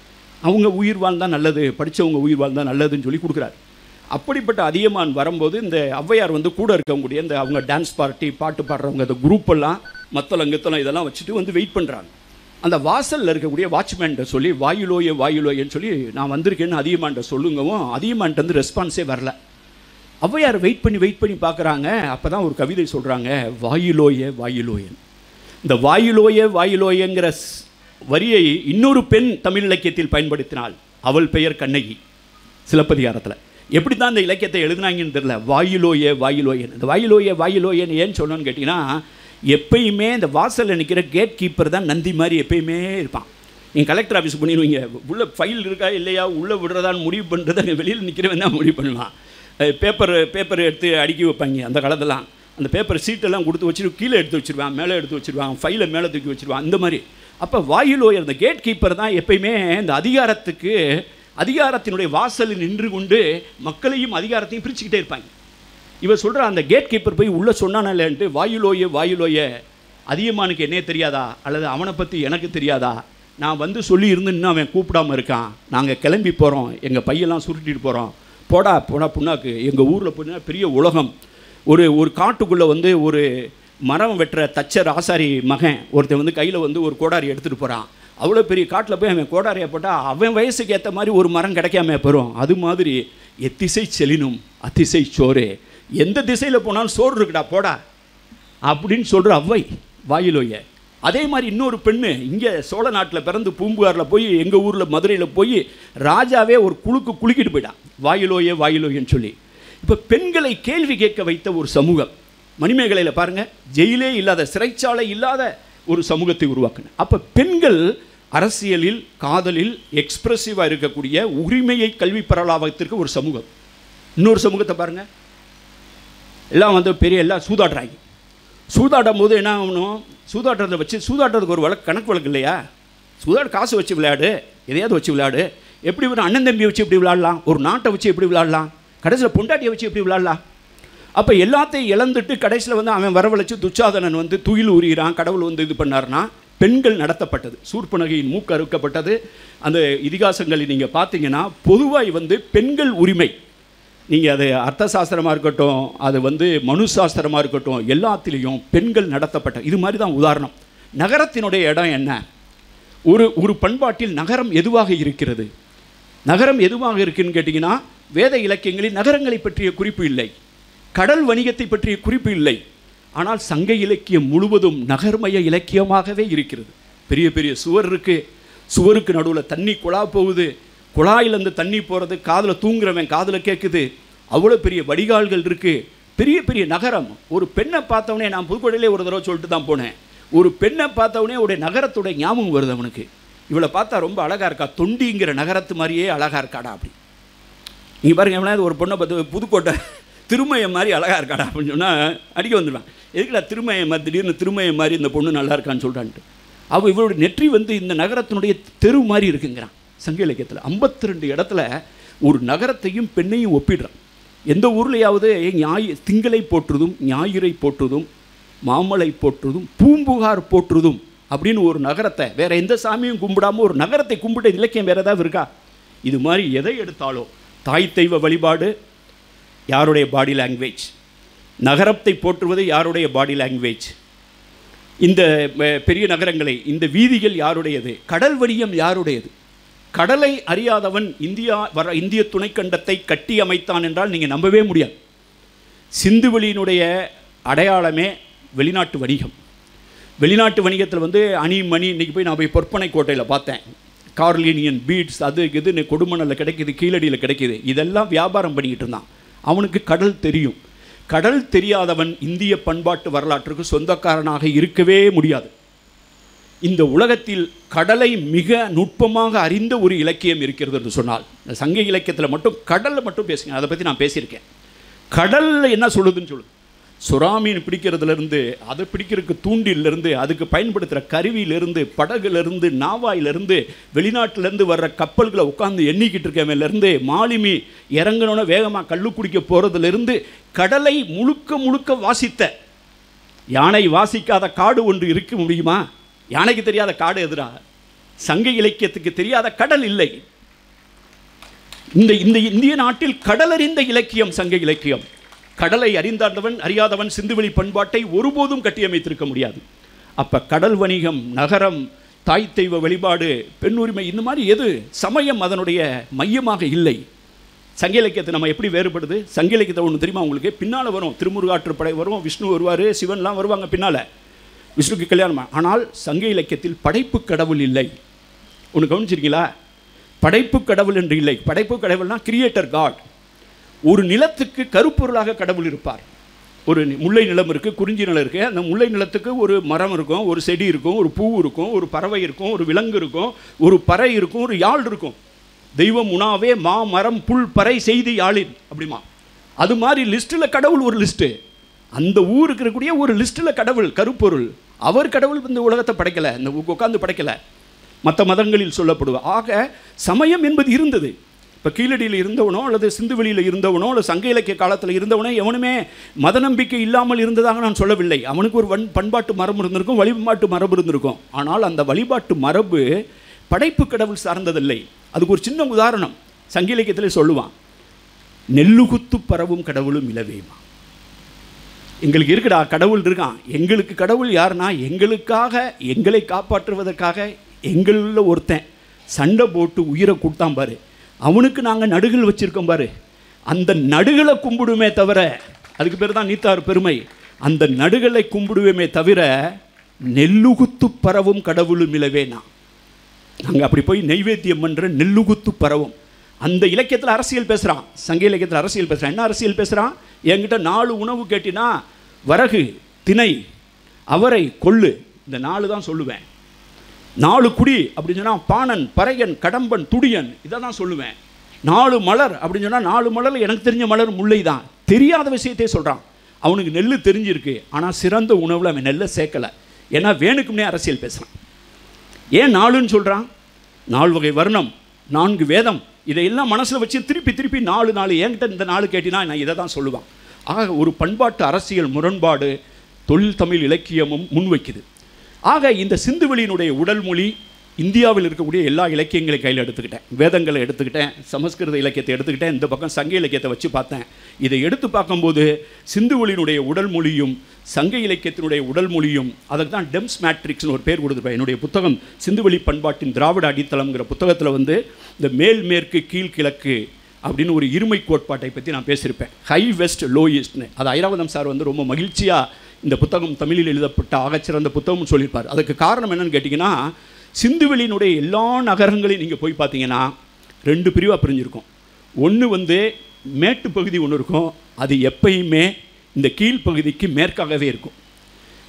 அவங்க உயிர் வாழ்ந்தால் நல்லது படித்தவங்க உயிர் வாழ்ந்தால் நல்லதுன்னு சொல்லி கொடுக்குறாரு அப்படிப்பட்ட அதியமான் வரும்போது இந்த ஔவையார் வந்து கூட இருக்கவங்களுடைய இந்த அவங்க டான்ஸ் பார்ட்டி பாட்டு பாடுறவங்க இந்த குரூப் எல்லாம் மத்தளம் கித்தளம் இதெல்லாம் வச்சுட்டு வந்து வெயிட் பண்ணுறாங்க அந்த வாசலில் இருக்கக்கூடிய வாட்ச்மேன்ட்ட சொல்லி வாயுலோய வாயுலோயன்னு சொல்லி நான் வந்திருக்கேன்னு அதியமான்ட்ட சொல்லுங்கவும் அதியமான்ட்ட வந்து ரெஸ்பான்ஸே வரல ஔவையார் வெயிட் பண்ணி வெயிட் பண்ணி பார்க்குறாங்க அப்போ தான் ஒரு கவிதை சொல்கிறாங்க வாயுலோய வாயுலோயன் இந்த வாயுலோய வாயுலோயங்கிற ஸ்- வரியை இன்னொரு பெண் தமிழ் இலக்கியத்தில் பயன்படுத்தினாள் அவள் பெயர் கண்ணகி சிலப்பதிகாரத்தில் எப்படி தான் இந்த இலக்கியத்தை எழுதுனாங்கன்னு தெரியல வாயிலோய வாயிலோயன் இந்த வாயிலோய வாயிலோயன் ஏன்னு சொன்னோன்னு கேட்டிங்கன்னா எப்பயுமே இந்த வாசலில் நிற்கிற கேட் கீப்பர் தான் நந்தி மாதிரி எப்பயுமே இருப்பான் நீங்கள் கலெக்டர் ஆஃபீஸ் பண்ணிடுவீங்க உள்ள ஃபைல் இருக்கா இல்லையா உள்ளே விடுறதான்னு முடிவு பண்ணுறது அங்கே வெளியில் நிற்கிறவன் தான் முடிவு பண்ணுவான் பேப்பர் பேப்பர் எடுத்து அடுக்கி வைப்பாங்க அந்த காலத்தெல்லாம் அந்த பேப்பர் சீட்டெல்லாம் கொடுத்து வச்சுட்டு கீழே எடுத்து வச்சிருவான் மேலே எடுத்து வச்சிருவான் ஃபைலை மேலே தூக்கி வச்சிருவான் இந்த மாதிரி அப்போ வாயிலோயர் இந்த கேட் கீப்பர் தான் எப்பயுமே இந்த அதிகாரத்துக்கு அதிகாரத்தினுடைய வாசலில் நின்று கொண்டு மக்களையும் அதிகாரத்தையும் பிரிச்சுக்கிட்டே இருப்பாங்க இவர் சொல்கிற அந்த கேட் கீப்பர் போய் உள்ளே சொன்னானா இல்லைன்ட்டு வாயுலோய வாயுலோய அதிகமானுக்கு என்னே தெரியாதா அல்லது அவனை பற்றி எனக்கு தெரியாதா நான் வந்து சொல்லி இருந்து இன்னும் அவன் கூப்பிடாம இருக்கான் நாங்கள் கிளம்பி போகிறோம் எங்கள் பையெல்லாம் சுருட்டிட்டு போகிறோம் போடா போடா புண்ணாக்கு எங்கள் ஊரில் போனால் பெரிய உலகம் ஒரு ஒரு காட்டுக்குள்ளே வந்து ஒரு மரம் வெட்டுற தச்சர் ஆசாரி மகன் ஒருத்தன் வந்து கையில் வந்து ஒரு கோடாரி எடுத்துகிட்டு போகிறான் அவ்வளோ பெரிய காட்டில் போய் அவன் கோடாரியை போட்டால் அவன் வயசுக்கு ஏற்ற மாதிரி ஒரு மரம் கிடைக்காம போகிறோம் அது மாதிரி எத்திசை செலினும் அத்திசை சோறு எந்த திசையில் போனாலும் சோறு இருக்குடா போடா அப்படின்னு சொல்கிற அவ்வை வாயிலோய அதே மாதிரி இன்னொரு பெண்ணு இங்கே சோழ நாட்டில் பிறந்து பூம்புகாரில் போய் எங்கள் ஊரில் மதுரையில் போய் ராஜாவே ஒரு குழுக்கு குலுக்கிட்டு போயிட்டான் வாயிலோயே வாயிலோயன்னு சொல்லி இப்போ பெண்களை கேள்வி கேட்க வைத்த ஒரு சமூகம் மணிமேகலையில் பாருங்கள் ஜெயிலே இல்லாத சிறைச்சாலை இல்லாத ஒரு சமூகத்தை உருவாக்குன அப்போ பெண்கள் அரசியலில் காதலில் எக்ஸ்பிரசிவாக இருக்கக்கூடிய உரிமையை கல்வி பரவலாவதற்கு ஒரு சமூகம் இன்னொரு சமூகத்தை பாருங்கள் எல்லாம் வந்து பெரிய எல்லாம் சூதாடுறாங்க சூதாடும் போது என்ன ஆகணும் சூதாட்டத்தை வச்சு சூதாட்டத்துக்கு ஒரு வழக்கு கணக்கு வழக்கு இல்லையா சூதாட காசு வச்சு விளையாடு எதையாவது வச்சு விளையாடு எப்படி ஒரு அண்ணன் தம்பியை வச்சு எப்படி விளையாடலாம் ஒரு நாட்டை வச்சு எப்படி விளையாடலாம் கடைசியில் பொண்டாட்டியை வச்சு எப்படி விளையாடலாம் அப்போ எல்லாத்தையும் இழந்துட்டு கடைசியில் வந்து அவன் வரவழைச்சு துச்சாதனன் வந்து துயில் உரிகிறான் கடவுள் வந்து இது பண்ணார்னா பெண்கள் நடத்தப்பட்டது சூர்பனகையின் மூக்கு அறுக்கப்பட்டது அந்த இதிகாசங்களை நீங்கள் பார்த்தீங்கன்னா பொதுவாய் வந்து பெண்கள் உரிமை நீங்கள் அது அர்த்த சாஸ்திரமாக இருக்கட்டும் அது வந்து மனு சாஸ்திரமாக இருக்கட்டும் எல்லாத்திலையும் பெண்கள் நடத்தப்பட்ட இது மாதிரி தான் உதாரணம் நகரத்தினுடைய இடம் என்ன ஒரு ஒரு பண்பாட்டில் நகரம் எதுவாக இருக்கிறது நகரம் எதுவாக இருக்குன்னு கேட்டிங்கன்னா வேத இலக்கியங்களில் நகரங்களை பற்றிய குறிப்பு இல்லை கடல் வணிகத்தை பற்றிய குறிப்பு இல்லை ஆனால் சங்க இலக்கியம் முழுவதும் நகர்மய இலக்கியமாகவே இருக்கிறது பெரிய பெரிய சுவர் இருக்குது சுவருக்கு நடுவில் தண்ணி குழா போகுது குழாயில் அந்த தண்ணி போகிறது காதில் தூங்குறவன் காதில் கேட்குது அவ்வளோ பெரிய வடிகால்கள் இருக்குது பெரிய பெரிய நகரம் ஒரு பெண்ணை பார்த்தவொடனே நான் புதுக்கோட்டையிலே ஒரு தடவை சொல்லிட்டு தான் போனேன் ஒரு பெண்ணை பார்த்தவொடனே அவருடைய நகரத்துடைய ஞாபகம் வருது அவனுக்கு இவளை பார்த்தா ரொம்ப அழகாக இருக்கா தொண்டிங்கிற நகரத்து மாதிரியே அழகாக இருக்காடா அப்படி நீங்கள் பாருங்க எவனாவது ஒரு பொண்ணை பார்த்து புதுக்கோட்டை திருமயம் மாதிரி அழகாக இருக்காடா அப்படின்னு சொன்னால் அடிக்க வந்துடுவான் எதுக்குடா திருமயம் மாதிரி திடீர்னு திருமயம் மாதிரி இந்த பொண்ணு நல்லா இருக்கான்னு சொல்கிறான்ட்டு அவள் இவருடைய நெற்றி வந்து இந்த நகரத்தினுடைய தெரு மாதிரி இருக்குங்கிறான் சங்க இலக்கியத்தில் ஐம்பத்தி ரெண்டு இடத்துல ஒரு நகரத்தையும் பெண்ணையும் ஒப்பிடுறான் எந்த ஊர்லையாவது ஞாயி திங்களை போற்றுதும் ஞாயிறை போற்றுதும் மாமலை போற்றுதும் பூம்புகார் போற்றுதும் அப்படின்னு ஒரு நகரத்தை வேற எந்த சாமியும் கும்பிடாம ஒரு நகரத்தை கும்பிட்ட இலக்கியம் வேற ஏதாவது இருக்கா இது மாதிரி எதை எடுத்தாலும் தாய் தெய்வ வழிபாடு யாருடைய பாடி லாங்குவேஜ் நகரத்தை போற்றுவது யாருடைய பாடி லாங்குவேஜ் இந்த அஹ், பெரிய நகரங்களை இந்த வீதிகள் யாருடையது கடல் வடியம் யாருடையது கடலை அறியாதவன் இந்தியா வர இந்திய துணைக்கண்டத்தை கட்டி அமைத்தான் என்றால் நீங்கள் நம்பவே முடியாது சிந்துவெளியினுடைய அடையாளமே வெளிநாட்டு வணிகம் வெளிநாட்டு வணிகத்தில் வந்து அணி மணி இன்றைக்கி போய் நான் போய் பொற்பனை கோட்டையில் பார்த்தேன் கார்லினியன் பீட்ஸ் அது இதுன்னு கொடுமணலில் கிடைக்குது கீழடியில் கிடைக்குது இதெல்லாம் வியாபாரம் பண்ணிக்கிட்டு இருந்தான் அவனுக்கு கடல் தெரியும் கடல் தெரியாதவன் இந்திய பண்பாட்டு வரலாற்றுக்கு சொந்தக்காரனாக இருக்கவே முடியாது இந்த உலகத்தில் கடலை மிக நுட்பமாக அறிந்த ஒரு இலக்கியம் இருக்கிறது என்று சொன்னால் இந்த சங்க இலக்கியத்தில் மட்டும் கடலில் மட்டும் பேசுங்க அதை பற்றி நான் பேசியிருக்கேன் கடலில் என்ன சொல்லுதுன்னு சொல்லுது சுறா மீன் பிடிக்கிறதுலேருந்து அதை பிடிக்கிறதுக்கு தூண்டிலிருந்து அதுக்கு பயன்படுத்துகிற கருவியிலேருந்து படகுலேருந்து நாவாயிலிருந்து வெளிநாட்டிலேருந்து வர்ற கப்பல்களை உட்காந்து எண்ணிக்கிட்டு இருக்கவன்லேருந்து மாலுமி இறங்கணுன்னு வேகமாக கள்ளு குடிக்க போகிறதுலேருந்து கடலை முழுக்க முழுக்க வாசித்த யானை வாசிக்காத காடு ஒன்று இருக்க முடியுமா யானைக்கு தெரியாத காடு எதிரா சங்க இலக்கியத்துக்கு தெரியாத கடல் இல்லை இந்த இந்த இந்திய நாட்டில் கடலறிந்த இலக்கியம் சங்க இலக்கியம் கடலை அறிந்தார்ந்தவன் அறியாதவன் சிந்துவெளி பண்பாட்டை ஒருபோதும் கட்டியமைத்திருக்க முடியாது அப்ப கடல் வணிகம் நகரம் தாய் தெய்வ வழிபாடு பெண் உரிமை இந்த மாதிரி எது சமயம் அதனுடைய மையமாக இல்லை சங்க இலக்கியத்தை நம்ம எப்படி வேறுபடுது சங்க இலக்கியத்தை ஒன்று தெரியுமா உங்களுக்கு பின்னால் வரும் திருமுருகாற்றுப்படை வரும் விஷ்ணு வருவார் சிவன்லாம் வருவாங்க பின்னால் விஷ்ணுக்கு கல்யாணம் ஆனால் சங்க இலக்கியத்தில் படைப்பு கடவுள் இல்லை ஒன்று கவனிச்சிருக்கீங்களா படைப்பு கடவுள் என்று இல்லை படைப்பு கடவுள்னா கிரியேட்டர் காட் ஒரு நிலத்துக்கு கருப்பொருளாக கடவுள் இருப்பார் ஒரு நி- முல்லை நிலம் இருக்குது குறிஞ்சி நிலம் இருக்குது அந்த முல்லை நிலத்துக்கு ஒரு மரம் இருக்கும் ஒரு செடி இருக்கும் ஒரு பூ இருக்கும் ஒரு பறவை இருக்கும் ஒரு விலங்கு இருக்கும் ஒரு பறை இருக்கும் ஒரு யாழ் இருக்கும் தெய்வம் உணாவே மா மரம் புல் பறை செய்தி யாழின் அப்படிமா அது மாதிரி லிஸ்ட்டில் கடவுள் ஒரு லிஸ்ட்டு அந்த ஊருக்கு இருக்கக்கூடிய ஒரு லிஸ்ட்டில் கடவுள் கருப்பொருள் அவர் கடவுள் இந்த உலகத்தை படைக்கலை இந்த உட்காந்து படைக்கலை மற்ற மதங்களில் சொல்லப்படுவ ஆக சமயம் என்பது இருந்தது இப்போ கீழடியில் இருந்தவனோ அல்லது சிந்துவெளியில் இருந்தவனோ அல்லது சங்க இலக்கிய காலத்தில் இருந்தவனோ எவனுமே மத நம்பிக்கை இல்லாமல் இருந்ததாக நான் சொல்லவில்லை அவனுக்கு ஒரு வன் பண்பாட்டு மரபு இருந்திருக்கும் வழிபாட்டு மரபு இருந்திருக்கும் ஆனால் அந்த வழிபாட்டு மரபு படைப்பு கடவுள் சார்ந்ததில்லை அதுக்கு ஒரு சின்ன உதாரணம் சங்க இலக்கியத்திலே சொல்லுவான் நெல்லுகுத்து பரவும் கடவுளும் இலவேமா எங்களுக்கு இருக்குடா கடவுள் இருக்கான் எங்களுக்கு கடவுள் யாருன்னா எங்களுக்காக எங்களை காப்பாற்றுவதற்காக எங்களில் ஒருத்தன் சண்டை போட்டு உயிரை கொடுத்தான் பாரு அவனுக்கு நாங்கள் நடுகள் வச்சுருக்கோம் பாரு அந்த நடுகளை கும்பிடுமே தவிர அதுக்கு பேர் தான் நீத்தார் பெருமை அந்த நடுகளை கும்பிடுவேமே தவிர நெல்லுகுத்து பரவும் கடவுளும் இலவேனா நாங்கள் அப்படி போய் நெய்வேத்தியம் பண்ணுற நெல்லுகுத்து பரவும் அந்த இலக்கியத்தில் அரசியல் பேசுகிறான் சங்க இலக்கியத்தில் அரசியல் பேசுகிறான் என்ன அரசியல் பேசுகிறான் என்கிட்ட நாலு உணவு கேட்டினா வரகு திணை அவரை கொள்ளு இந்த நாலு தான் சொல்லுவேன் நாலு குடி அப்படின்னு சொன்னால் பாணன் பறையன் கடம்பன் துடியன் இதை தான் சொல்லுவேன் நாலு மலர் அப்படின்னு சொன்னால் நாலு மலர் எனக்கு தெரிஞ்ச மலர் முல்லை தான் தெரியாத விஷயத்தையே சொல்கிறான் அவனுக்கு நெல் தெரிஞ்சிருக்கு ஆனால் சிறந்த உணவில் அவன் நெல்லை சேர்க்கலை ஏன்னா வேணுக்கும்னே அரசியல் பேசுகிறான் ஏன் நாலுன்னு சொல்கிறான் நாலு வகை வர்ணம் நான்கு வேதம் இதையெல்லாம் மனசில் வச்சு திருப்பி திருப்பி நாலு நாலு என்கிட்ட இந்த நாலு கேட்டினா நான் இதை தான் சொல்லுவான் ஆக ஒரு பண்பாட்டு அரசியல் முரண்பாடு தொழில் தமிழ் இலக்கியமும் முன்வைக்குது ஆக இந்த சிந்துவெளியினுடைய உடல் மொழி இந்தியாவில் இருக்கக்கூடிய எல்லா இலக்கியங்களையும் கையில் எடுத்துக்கிட்டேன் வேதங்களை எடுத்துக்கிட்டேன் சமஸ்கிருத இலக்கியத்தை எடுத்துக்கிட்டேன் இந்த பக்கம் சங்க இலக்கியத்தை வச்சு பார்த்தேன் இதை எடுத்து பார்க்கும்போது சிந்துவெளியினுடைய உடல் மொழியும் சங்க இலக்கியத்தினுடைய உடல் மொழியும் அதுக்கு தான் டெம்ஸ் மேட்ரிக்ஸ்னு ஒரு பேர் கொடுத்துருப்பேன் என்னுடைய புத்தகம் சிந்துவெளி பண்பாட்டின் திராவிட அடித்தளம்ங்கிற புத்தகத்தில் வந்து இந்த மேல் மேற்கு கீழ் கிழக்கு அப்படின்னு ஒரு இருமை கோட்பாட்டை பற்றி நான் பேசியிருப்பேன் ஹை வெஸ்ட் லோ ஈஸ்ட்னு அது ஐராவதம் சார் வந்து ரொம்ப மகிழ்ச்சியாக இந்த புத்தகம் தமிழில் எழுதப்பட்ட ஆகச்சிறந்த புத்தகம்னு சொல்லியிருப்பார் அதுக்கு காரணம் என்னன்னு கேட்டிங்கன்னா சிந்துவெளியினுடைய எல்லா நகரங்களையும் நீங்கள் போய் பார்த்தீங்கன்னா ரெண்டு பிரிவாக பிரிஞ்சிருக்கும் ஒன்று வந்து மேட்டு பகுதி ஒன்று இருக்கும் அது எப்பயுமே இந்த கீழ்ப்பகுதிக்கு மேற்காகவே இருக்கும்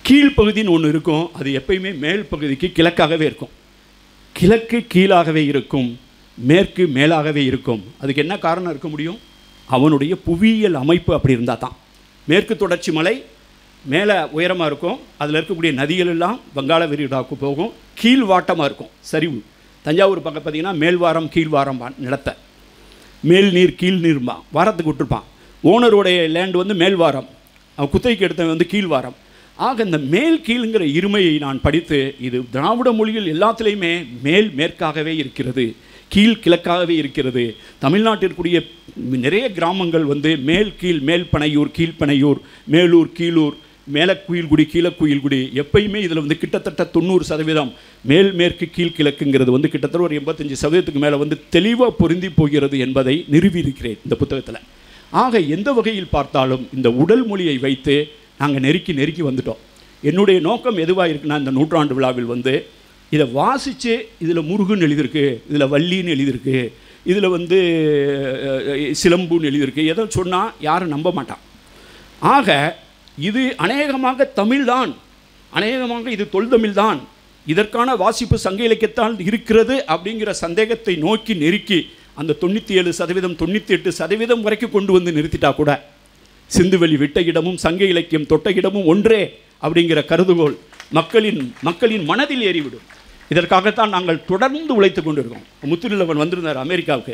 கீழ்ப்பகுதின்னு ஒன்று இருக்கும் அது எப்பயுமே மேல் பகுதிக்கு கிழக்காகவே இருக்கும் கிழக்கு கீழாகவே இருக்கும் மேற்கு மேலாகவே இருக்கும் அதுக்கு என்ன காரணம் இருக்க முடியும் அவனுடைய புவியியல் அமைப்பு அப்படி இருந்தால் தான் மேற்கு தொடர்ச்சி மலை மேலே உயரமாக இருக்கும் அதில் இருக்கக்கூடிய நதிகள் எல்லாம் வங்காள விரிகுடாவுக்கு போகும் கீழ்வாட்டமாக இருக்கும் சரிவு தஞ்சாவூர் பக்கம் பார்த்தீங்கன்னா மேல்வாரம் கீழ்வாரம் நிலத்தை மேல் நீர் கீழ் நீர்மா வாரத்துக்கு விட்டுருப்பான் ஓனருடைய லேண்ட் வந்து மேல்வாரம் அவன் குத்தகைக்கு எடுத்தவன் வந்து கீழ்வாரம் ஆக இந்த மேல் கீழ்ங்கிற இருமையை நான் படித்து இது திராவிட மொழியில் எல்லாத்துலேயுமே மேல் மேற்காகவே இருக்கிறது கீழ் கிழக்காகவே இருக்கிறது தமிழ்நாட்டிற்குரிய நிறைய கிராமங்கள் வந்து மேல் கீழ் மேல் பனையூர் கீழ்ப்பனையூர் மேலூர் கீழூர் மேல குயில்குடி கீழே குயில்குடி எப்பயுமே இதில் வந்து கிட்டத்தட்ட தொண்ணூறு சதவீதம் மேல் மேற்கு கீழ் கிழக்குங்கிறது வந்து கிட்டத்தட்ட ஒரு எண்பத்தஞ்சு சதவீதத்துக்கு மேலே வந்து தெளிவாக பொருந்தி போகிறது என்பதை நிறுவியிருக்கிறேன் இந்த புத்தகத்தில் ஆக எந்த வகையில் பார்த்தாலும் இந்த உடல் மொழியை வைத்து நாங்கள் நெருக்கி நெருக்கி வந்துட்டோம் என்னுடைய நோக்கம் எதுவாக இருக்குன்னா இந்த நூற்றாண்டு விழாவில் வந்து இதை வாசித்து இதில் முருகன் எழுதியிருக்கு இதில் வள்ளின்னு எழுதியிருக்கு இதில் வந்து அஹ், சிலம்புன்னு எழுதியிருக்கு எதை சொன்னால் யாரும் நம்ப மாட்டான் ஆக இது அநேகமாக தமிழ்தான் அநேகமாக இது தொல்தமிழ்தான் இதற்கான வாசிப்பு சங்க இலக்கியத்தால் இருக்கிறது அப்படிங்கிற சந்தேகத்தை நோக்கி நெருக்கி அந்த தொண்ணூற்றி ஏழு சதவீதம் தொண்ணூற்றி எட்டு சதவீதம் வரைக்கும் கொண்டு வந்து நிறுத்திட்டா கூட சிந்துவெளி விட்ட இடமும் சங்க இலக்கியம் தொட்ட இடமும் ஒன்றே அப்படிங்கிற கருதுகோள் மக்களின் மக்களின் மனதில் ஏறிவிடும் இதற்காகத்தான் நாங்கள் தொடர்ந்து உழைத்து கொண்டிருக்கோம் முத்துநிலவன் வந்திருந்தார் அமெரிக்காவுக்கு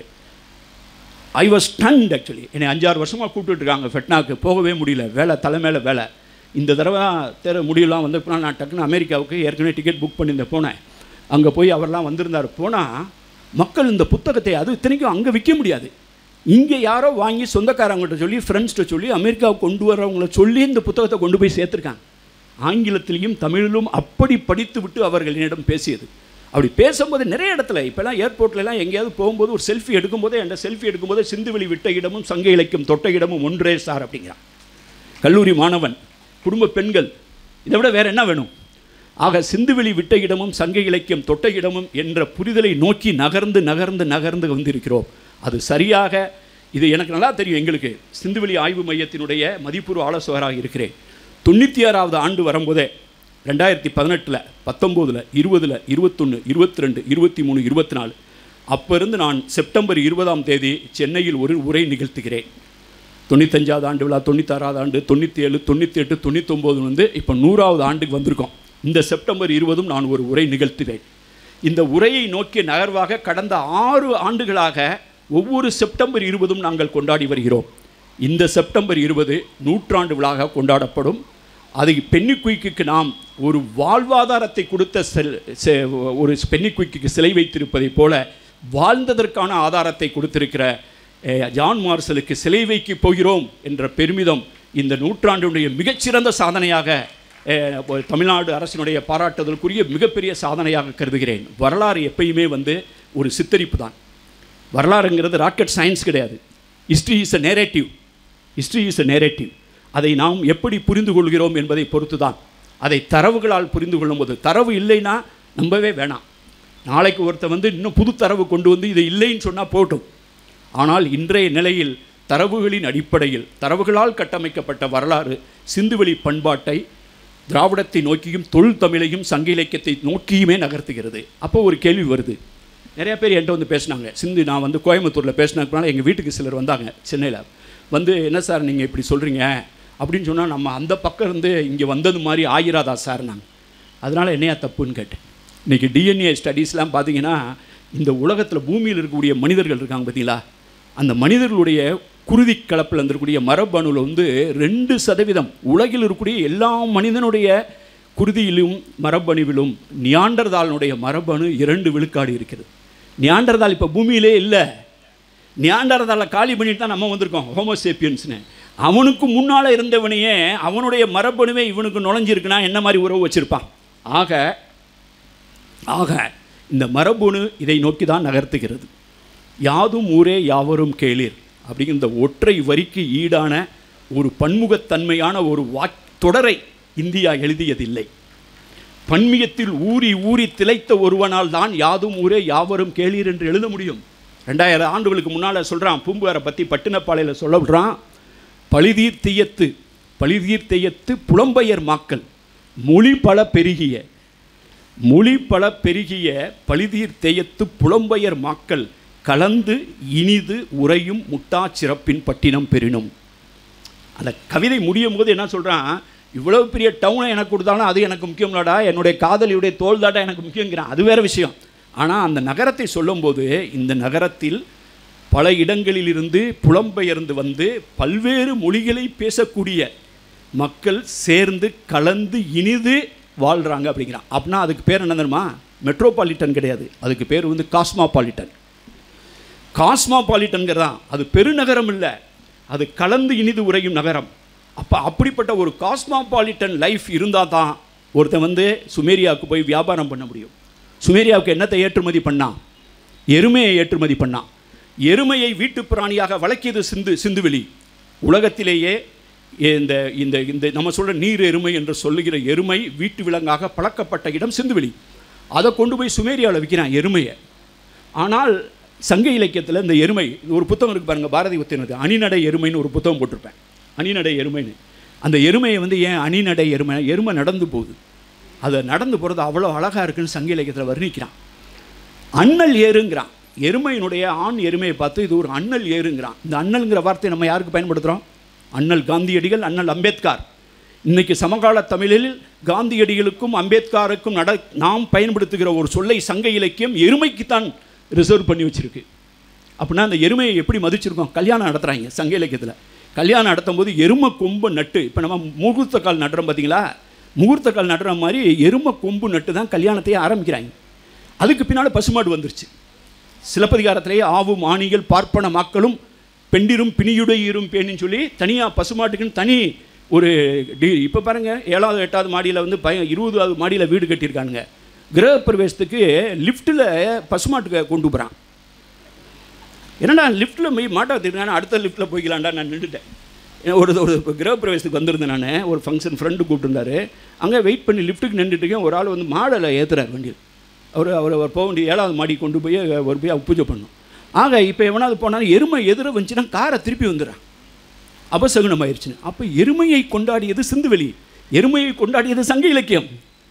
ஐ வாஸ் ஸ்டண்ட் ஆக்சுவலி என்னை அஞ்சாறு வருஷமாக கூப்பிட்டுருக்காங்க ஃபெட்னாக்கு போகவே முடியல வேலை தலை மேலே வேலை இந்த தடவை தேர முடியலாம் வந்து நான் டக்குன்னு அமெரிக்காவுக்கு ஏற்கனவே டிக்கெட் புக் பண்ணியிருந்தேன் போனேன் அங்கே போய் அவர்லாம் வந்திருந்தார் போனால் மக்கள் இந்த புத்தகத்தை அது இத்தனைக்கும் அங்கே விற்க முடியாது இங்கே யாரோ வாங்கி சொந்தக்காரங்கள்ட்ட சொல்லி ஃப்ரெண்ட்ஸ்கிட்ட சொல்லி அமெரிக்காவுக்கு கொண்டு வரவங்கள சொல்லி இந்த புத்தகத்தை கொண்டு போய் சேர்த்துருக்காங்க ஆங்கிலத்திலையும் தமிழிலும் அப்படி படித்து விட்டு அவர்கள் என்னிடம் பேசியது அப்படி பேசும்போது நிறைய இடத்துல இப்போலாம் ஏர்போர்ட்லலாம் எங்கேயாவது போகும்போது ஒரு செல்ஃபி எடுக்கும்போதே என்கிட்ட செல்ஃபி எடுக்கும்போது சிந்துவெளி விட்ட இடமும் சங்க இலக்கியம் தொட்ட இடமும் ஒன்றே சார் அப்படிங்கிறான் கல்லூரி மாணவன் குடும்ப பெண்கள் இதை விட வேற என்ன வேணும் ஆக சிந்துவெளி விட்ட இடமும் சங்க இலக்கியம் தொட்ட இடமும் என்ற புரிதலை நோக்கி நகர்ந்து நகர்ந்து நகர்ந்து வந்திருக்கிறோம் அது சரியாக இது எனக்கு நல்லா தெரியும் எங்களுக்கு சிந்துவெளி ஆய்வு மையத்தினுடைய மதிப்பூர்வ ஆலோசகராக இருக்கிறேன் தொண்ணூற்றி ஆறாவது ஆண்டு வரும்போதே ரெண்டாயிரத்தி பதினெட்டில் பத்தொம்போதில் இருபதில் இருபத்தொன்று இருபத்தி ரெண்டு இருபத்தி மூணு இருபத்தி நாலு அப்போ இருந்து நான் செப்டம்பர் இருபதாம் தேதி சென்னையில் ஒரு உரை நிகழ்த்துகிறேன் தொண்ணூத்தஞ்சாவது ஆண்டு விழா தொண்ணூத்தாறாவது ஆண்டு தொண்ணூற்றி ஏழு தொண்ணூற்றி எட்டு தொண்ணூத்தொம்போது வந்து இப்போ நூறாவது ஆண்டுக்கு வந்திருக்கோம் இந்த செப்டம்பர் இருபதும் நான் ஒரு உரை நிகழ்த்துவேன் இந்த உரையை நோக்கிய நகர்வாக கடந்த ஆறு ஆண்டுகளாக ஒவ்வொரு செப்டம்பர் இருபதும் நாங்கள் கொண்டாடி வருகிறோம் இந்த செப்டம்பர் இருபது நூற்றாண்டு விழாக கொண்டாடப்படும் அதை பென்னிக்குயிக்கு நாம் ஒரு வாழ்வாதாரத்தை கொடுத்த செல் செ- ஒரு பென்னிக்குயிக்கு சிலை வைத்திருப்பதைப் போல வாழ்ந்ததற்கான ஆதாரத்தை கொடுத்திருக்கிற அஹ், ஜான் மார்சலுக்கு சிலை வைக்கப் போகிறோம் என்ற பெருமிதம் இந்த நூற்றாண்டுடைய மிகச்சிறந்த சாதனையாக அஹ், ஒரு தமிழ்நாடு அரசினுடைய பாராட்டுதலுக்குரிய மிகப்பெரிய சாதனையாக கருதுகிறேன் வரலாறு எப்பயுமே வந்து ஒரு சித்தரிப்பு தான் வரலாறுங்கிறது ராக்கெட் சயின்ஸ் கிடையாது history is a narrative history is a narrative அதை நாம் எப்படி புரிந்து கொள்கிறோம் என்பதை பொறுத்து தான் அதை தரவுகளால் புரிந்து கொள்ளும்போது தரவு இல்லைன்னா நம்பவே வேணாம் நாளைக்கு ஒருத்தன் வந்து இன்னும் புது தரவு கொண்டு வந்து இது இல்லைன்னு சொன்னால் போட்டும் ஆனால் இன்றைய நிலையில் தரவுகளின் அடிப்படையில் தரவுகளால் கட்டமைக்கப்பட்ட வரலாறு சிந்துவெளி பண்பாட்டை திராவிடத்தை நோக்கியும் தொழில் தமிழையும் சங்க இலக்கியத்தை நோக்கியுமே நகர்த்துகிறது அப்போ ஒரு கேள்வி வருது நிறைய பேர் என்கிட்ட வந்து பேசினாங்க சிந்து நான் வந்து கோயம்புத்தூரில் பேசினதுனால எங்கள் வீட்டுக்கு சிலர் வந்தாங்க சென்னையில் வந்து என்ன சார் நீங்கள் இப்படி சொல்கிறீங்க அப்படின்னு சொன்னால் நம்ம அந்த பக்கம் இருந்து இங்கே வந்தது மாதிரி ஆயிராதா சார் நாங்கள் அதனால் என்னையா தப்புன்னு கேட்டேன் இன்றைக்கி டிஎன்ஏ ஸ்டடீஸ்லாம் பார்த்தீங்கன்னா இந்த உலகத்தில் பூமியில் இருக்கக்கூடிய மனிதர்கள் இருக்காங்க பார்த்தீங்களா அந்த மனிதர்களுடைய குருதி கலப்பில் இருந்திருக்கக்கூடிய மரபணுவில் வந்து ரெண்டு சதவீதம் உலகில் இருக்கக்கூடிய எல்லா மனிதனுடைய குருதியிலும் மரபணுவிலும் நியாண்டர்தாலனுடைய மரபணு இரண்டு விழுக்காடு இருக்கிறது நியாண்டர்தால் இப்போ பூமியிலே இல்லை நியாண்டர்தாலை காலி பண்ணிட்டு தான் நம்ம வந்திருக்கோம் ஹோமோசேப்பியன்ஸ்னு அவனுக்கு முன்னால் இருந்தவனையே அவனுடைய மரபணுவே இவனுக்கு நுழைஞ்சிருக்குன்னா என்ன மாதிரி உறவு வச்சுருப்பான் ஆக ஆக இந்த மரபணு இதை நோக்கி தான் நகர்த்துகிறது யாதும் ஊரே யாவரும் கேளீர் அப்படிங்கிற இந்த ஒற்றை வரிக்கு ஈடான ஒரு பன்முகத்தன்மையான ஒரு வாக் தொடரை இந்தியா எழுதியதில்லை பன்மியத்தில் ஊறி ஊறி திளைத்த ஒருவனால் தான் யாதும் ஊரே யாவரும் கேளீர் என்று எழுத முடியும் ரெண்டாயிரம் ஆண்டுகளுக்கு முன்னால் சொல்கிறான் பூம்புகாரை பற்றி பட்டினப்பாளையில் சொல்ல விடுறான் பழிதீர் தெய்யத்து பழிதீர் தெய்யத்து புலம்பெயர் மாக்கள் மொழி பல பெருகிய மொழி பல பெருகிய பழுதீர் தேயத்து புலம்பெயர் மாக்கள் கலந்து இனிது உறையும் முட்டா சிறப்பின் பட்டினம் பெறினும் அந்த கவிதை முடியும் போது என்ன சொல்கிறான் இவ்வளவு பெரிய டவுனை எனக்கு கொடுத்தாலும் அது எனக்கு முக்கியம்லடா என்னுடைய காதலியுடைய தோல் தாட்டா எனக்கு முக்கியங்கிறான் அது வேறு விஷயம் ஆனால் அந்த நகரத்தை சொல்லும்போது இந்த நகரத்தில் பல இடங்களிலிருந்து புலம்பெயர்ந்து வந்து பல்வேறு மொழிகளை பேசக்கூடிய மக்கள் சேர்ந்து கலந்து இனிது வாழ்கிறாங்க அப்படிங்கிறான் அப்படின்னா அதுக்கு பேர் என்ன தெரியுமா மெட்ரோபாலிட்டன் கிடையாது அதுக்கு பேர் வந்து காஸ்மாபாலிட்டன் காஸ்மாபாலிட்டன்கிறதான் அது பெருநகரம் இல்லை அது கலந்து இனிது உறையும் நகரம் அப்போ அப்படிப்பட்ட ஒரு காஸ்மாபாலிட்டன் லைஃப் இருந்தால் தான் ஒருத்தன் வந்து சுமேரியாவுக்கு போய் வியாபாரம் பண்ண முடியும் சுமேரியாவுக்கு என்னத்தை ஏற்றுமதி பண்ணான் எருமையை ஏற்றுமதி பண்ணான் எருமையை வீட்டு பிராணியாக வளர்க்கியது சிந்து சிந்துவெளி உலகத்திலேயே இந்த இந்த இந்த நம்ம சொல்ற நீர் எருமை என்று சொல்லுகிற எருமை வீட்டு விலங்காக பழக்கப்பட்ட இடம் சிந்துவெளி அதை கொண்டு போய் சுமேரியாவில் விற்கிறான் எருமையை ஆனால் சங்க இலக்கியத்தில் இந்த எருமை ஒரு புத்தகம் இருக்கு பாருங்க பாரதி புத்தினது அணிநடை எருமைன்னு ஒரு புத்தகம் போட்டிருப்பேன் அணிநடை எருமைன்னு அந்த எருமையை வந்து ஏன் அணிநடை எருமை எருமை நடந்து போகுது அதை நடந்து போகிறது அவ்வளோ அழகாக இருக்குன்னு சங்க இலக்கியத்தில் வர்ணிக்கிறான் அண்ணல் ஏறுங்கிறான் எருமையினுடைய ஆண் எருமையை பார்த்து இது ஒரு அண்ணல் ஏறுங்கிறான் இந்த அண்ணல்ங்கிற வார்த்தையை நம்ம யாருக்கு பயன்படுத்துகிறோம் அண்ணல் காந்தியடிகள் அண்ணல் அம்பேத்கர் இன்னைக்கு சமகால தமிழில் காந்தியடிகளுக்கும் அம்பேத்கருக்கும் நட நாம் பயன்படுத்துகிற ஒரு சொல்லை சங்க இலக்கியம் எருமைக்குத்தான் ரிசர்வ் பண்ணி வச்சிருக்கு அப்படின்னா அந்த எருமையை எப்படி மதிச்சிருக்கோம் கல்யாணம் நடத்துகிறாங்க சங்க இலக்கியத்தில் கல்யாணம் நடத்தும் போது எருமை கொம்பு நட்டு இப்போ நம்ம முகூர்த்த கால் நடுறோம் பார்த்தீங்களா முகூர்த்த கால் நடுற மாதிரி எருமை கொம்பு நட்டு தான் கல்யாணத்தையே ஆரம்பிக்கிறாங்க அதுக்கு பின்னால் பசுமாடு வந்துருச்சு சிலப்பதிகாரத்திலேயே ஆவும் ஆணிகள் பார்ப்பன மாக்களும் பெண்டிரும் பிணியுடையீரும் பேணின்னு சொல்லி தனியாக பசுமாட்டுக்குன்னு தனி ஒரு டி இப்போ பாருங்கள் ஏழாவது எட்டாவது மாடியில் வந்து பய இருபதாவது மாடியில் வீடு கட்டியிருக்கானுங்க கிரகப்பிரவேசத்துக்கு லிஃப்ட்டில் பசுமாட்டுக்கு கொண்டு போகிறான் என்னடா லிஃப்ட்டில் போய் மாட்டை வச்சுருக்கானே அடுத்த லிஃப்ட்டில் போய்க்கலாம்டா நான் நின்றுட்டேன் ஏன் ஒரு ஒரு இப்போ கிரகப்பிரவேசத்துக்கு வந்திருந்தேன் நான் ஒரு ஃபங்க்ஷன் ஃப்ரெண்டு கூப்பிட்டுருந்தாரு அங்கே வெயிட் பண்ணி லிஃப்ட்டுக்கு நின்றுட்டு இருக்கேன் ஒரு ஆள் வந்து மாடலை ஏற்றுறார் வண்டியில் அவர் அவர் அவர் போக வேண்டிய ஏழாவது மாடி கொண்டு போய் ஒரு போய் பூஜை பண்ணும் ஆக இப்போ எவனாவது போனாலும் எருமை எதிர வந்துச்சுன்னா காரை திருப்பி வந்துடுறான் அபசகுனம் ஆயிடுச்சுன்னு அப்போ எருமையை கொண்டாடியது சிந்துவெளி எருமையை கொண்டாடியது சங்க இலக்கியம்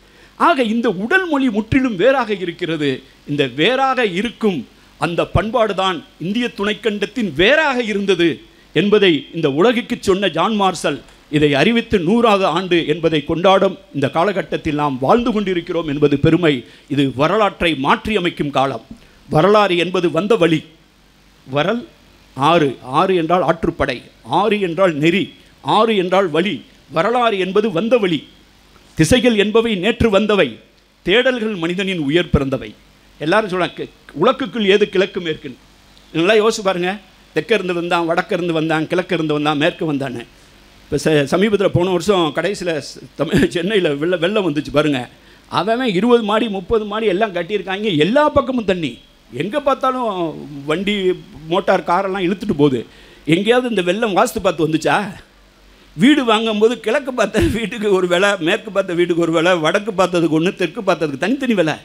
ஆக இந்த உடல் மொழி முற்றிலும் வேறாக இருக்கிறது இந்த வேறாக இருக்கும் அந்த பண்பாடு தான் இந்திய துணைக்கண்டத்தின் வேறாக இருந்தது என்பதை இந்த உலகுக்கு சொன்ன ஜான் மார்சல் இதை அறிவித்து நூறாவது ஆண்டு என்பதை கொண்டாடும் இந்த காலகட்டத்தில் நாம் வாழ்ந்து கொண்டிருக்கிறோம் என்பது பெருமை இது வரலாற்றை மாற்றியமைக்கும் காலம் வரலாறு என்பது வந்த வழி வரல் ஆறு ஆறு என்றால் ஆற்றுப்படை ஆறு என்றால் நெறி ஆறு என்றால் வழி வரலாறு என்பது வந்த வழி திசைகள் என்பவை நேற்று வந்தவை தேடல்கள் மனிதனின் உயர் பிறந்தவை எல்லாரும் சொல்கிறாங்க உலக்குக்குள் ஏது கிழக்கு மேற்குன்னு நல்லா யோசிச்சு பாருங்க தெற்க இருந்து வந்தான் வடக்க இருந்து வந்தான் கிழக்க இருந்து வந்தான் மேற்கு வந்தான்னு இப்போ ச சமீபத்தில் போன வருஷம் கடைசியில் தமிழ் சென்னையில் வெள்ள வெள்ளம் வந்துச்சு பாருங்க அவன் இருபது மாடி முப்பது மாடி எல்லாம் கட்டியிருக்காங்க எல்லா பக்கமும் தண்ணி எங்கே பார்த்தாலும் வண்டி மோட்டார் காரெல்லாம் இழுத்துட்டு போகுது எங்கேயாவது இந்த வெள்ளம் வாஸ்து பார்த்து வந்துச்சா வீடு வாங்கும்போது கிழக்கு பார்த்த வீட்டுக்கு ஒரு விலை மேற்கு பார்த்த வீட்டுக்கு ஒரு விலை வடக்கு பார்த்ததுக்கு ஒன்று தெற்கு பார்த்ததுக்கு தனித்தனி விலை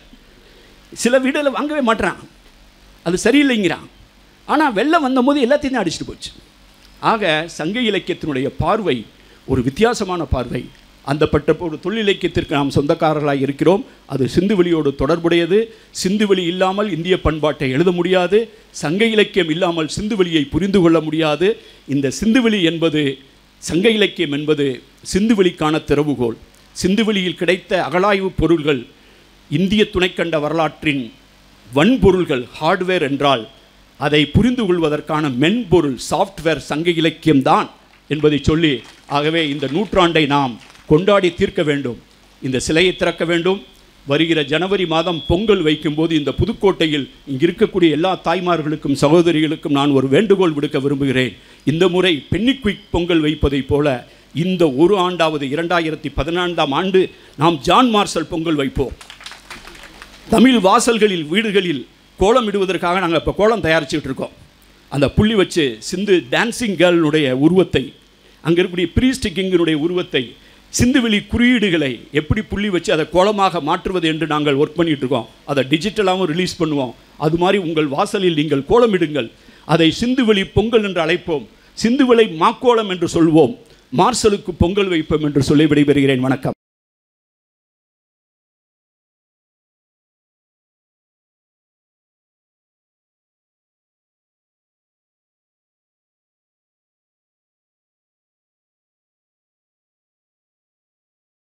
சில வீடுகளை வாங்கவே மாட்டுறான் அது சரியில்லைங்கிறான் ஆனால் வெள்ளம் வந்தபோது எல்லாத்தையும் தான் அடிச்சுட்டு போச்சு ஆக சங்க இலக்கியத்தினுடைய பார்வை ஒரு வித்தியாசமான பார்வை அந்த பட்ட ஒரு தொழில் இலக்கியத்திற்கு நாம் சொந்தக்காரர்களாக இருக்கிறோம் அது சிந்துவெளியோடு தொடர்புடையது சிந்துவெளி இல்லாமல் இந்திய பண்பாட்டை எழுத முடியாது சங்க இலக்கியம் இல்லாமல் சிந்துவெளியை புரிந்து கொள்ள முடியாது இந்த சிந்துவெளி என்பது சங்க இலக்கியம் என்பது சிந்துவெளிக்கான திறவுகோல் சிந்துவெளியில் கிடைத்த அகழாய்வு பொருள்கள் இந்திய துணைக்கண்ட வரலாற்றின் வன்பொருள்கள் ஹார்ட்வேர் என்றால் அதை புரிந்து கொள்வதற்கான மென்பொருள் சாஃப்ட்வேர் சங்க இலக்கியம்தான் என்பதை சொல்லி ஆகவே இந்த நூற்றாண்டை நாம் கொண்டாடி தீர்க்க வேண்டும் இந்த சிலையை திறக்க வேண்டும் வருகிற ஜனவரி மாதம் பொங்கல் வைக்கும்போது இந்த புதுக்கோட்டையில் இங்கு இருக்கக்கூடிய எல்லா தாய்மார்களுக்கும் சகோதரிகளுக்கும் நான் ஒரு வேண்டுகோள் விடுக்க விரும்புகிறேன் இந்த முறை பென்னிக்விக் பொங்கல் வைப்பதைப் போல இந்த ஒரு ஆண்டாவது இரண்டாயிரத்தி பதினான்காம் ஆண்டு நாம் ஜான் மார்சல் பொங்கல் வைப்போம் தமிழ் வாசல்களில் வீடுகளில் கோலம் இடுவதற்காக நாங்கள் இப்போ கோலம் தயாரிச்சுட்டு இருக்கோம் அந்த புள்ளி வச்சு சிந்து டான்சிங் கேர்ளுடைய உருவத்தை அங்கே இருக்கக்கூடிய ப்ரீஸ்ட் கிங்கினுடைய உருவத்தை சிந்துவெளி குறியீடுகளை எப்படி புள்ளி வச்சு அதை கோலமாக மாற்றுவது என்று நாங்கள் ஒர்க் பண்ணிட்டு இருக்கோம் அதை டிஜிட்டலாகவும் ரிலீஸ் பண்ணுவோம் அது மாதிரி உங்கள் வாசலில் நீங்கள் கோலமிடுங்கள் அதை சிந்துவெளி பொங்கல் என்று அழைப்போம் சிந்துவெளி மாக்கோலம் என்று சொல்வோம் மார்சலுக்கு பொங்கல் வைப்போம் என்று சொல்லி விடைபெறுகிறேன் வணக்கம்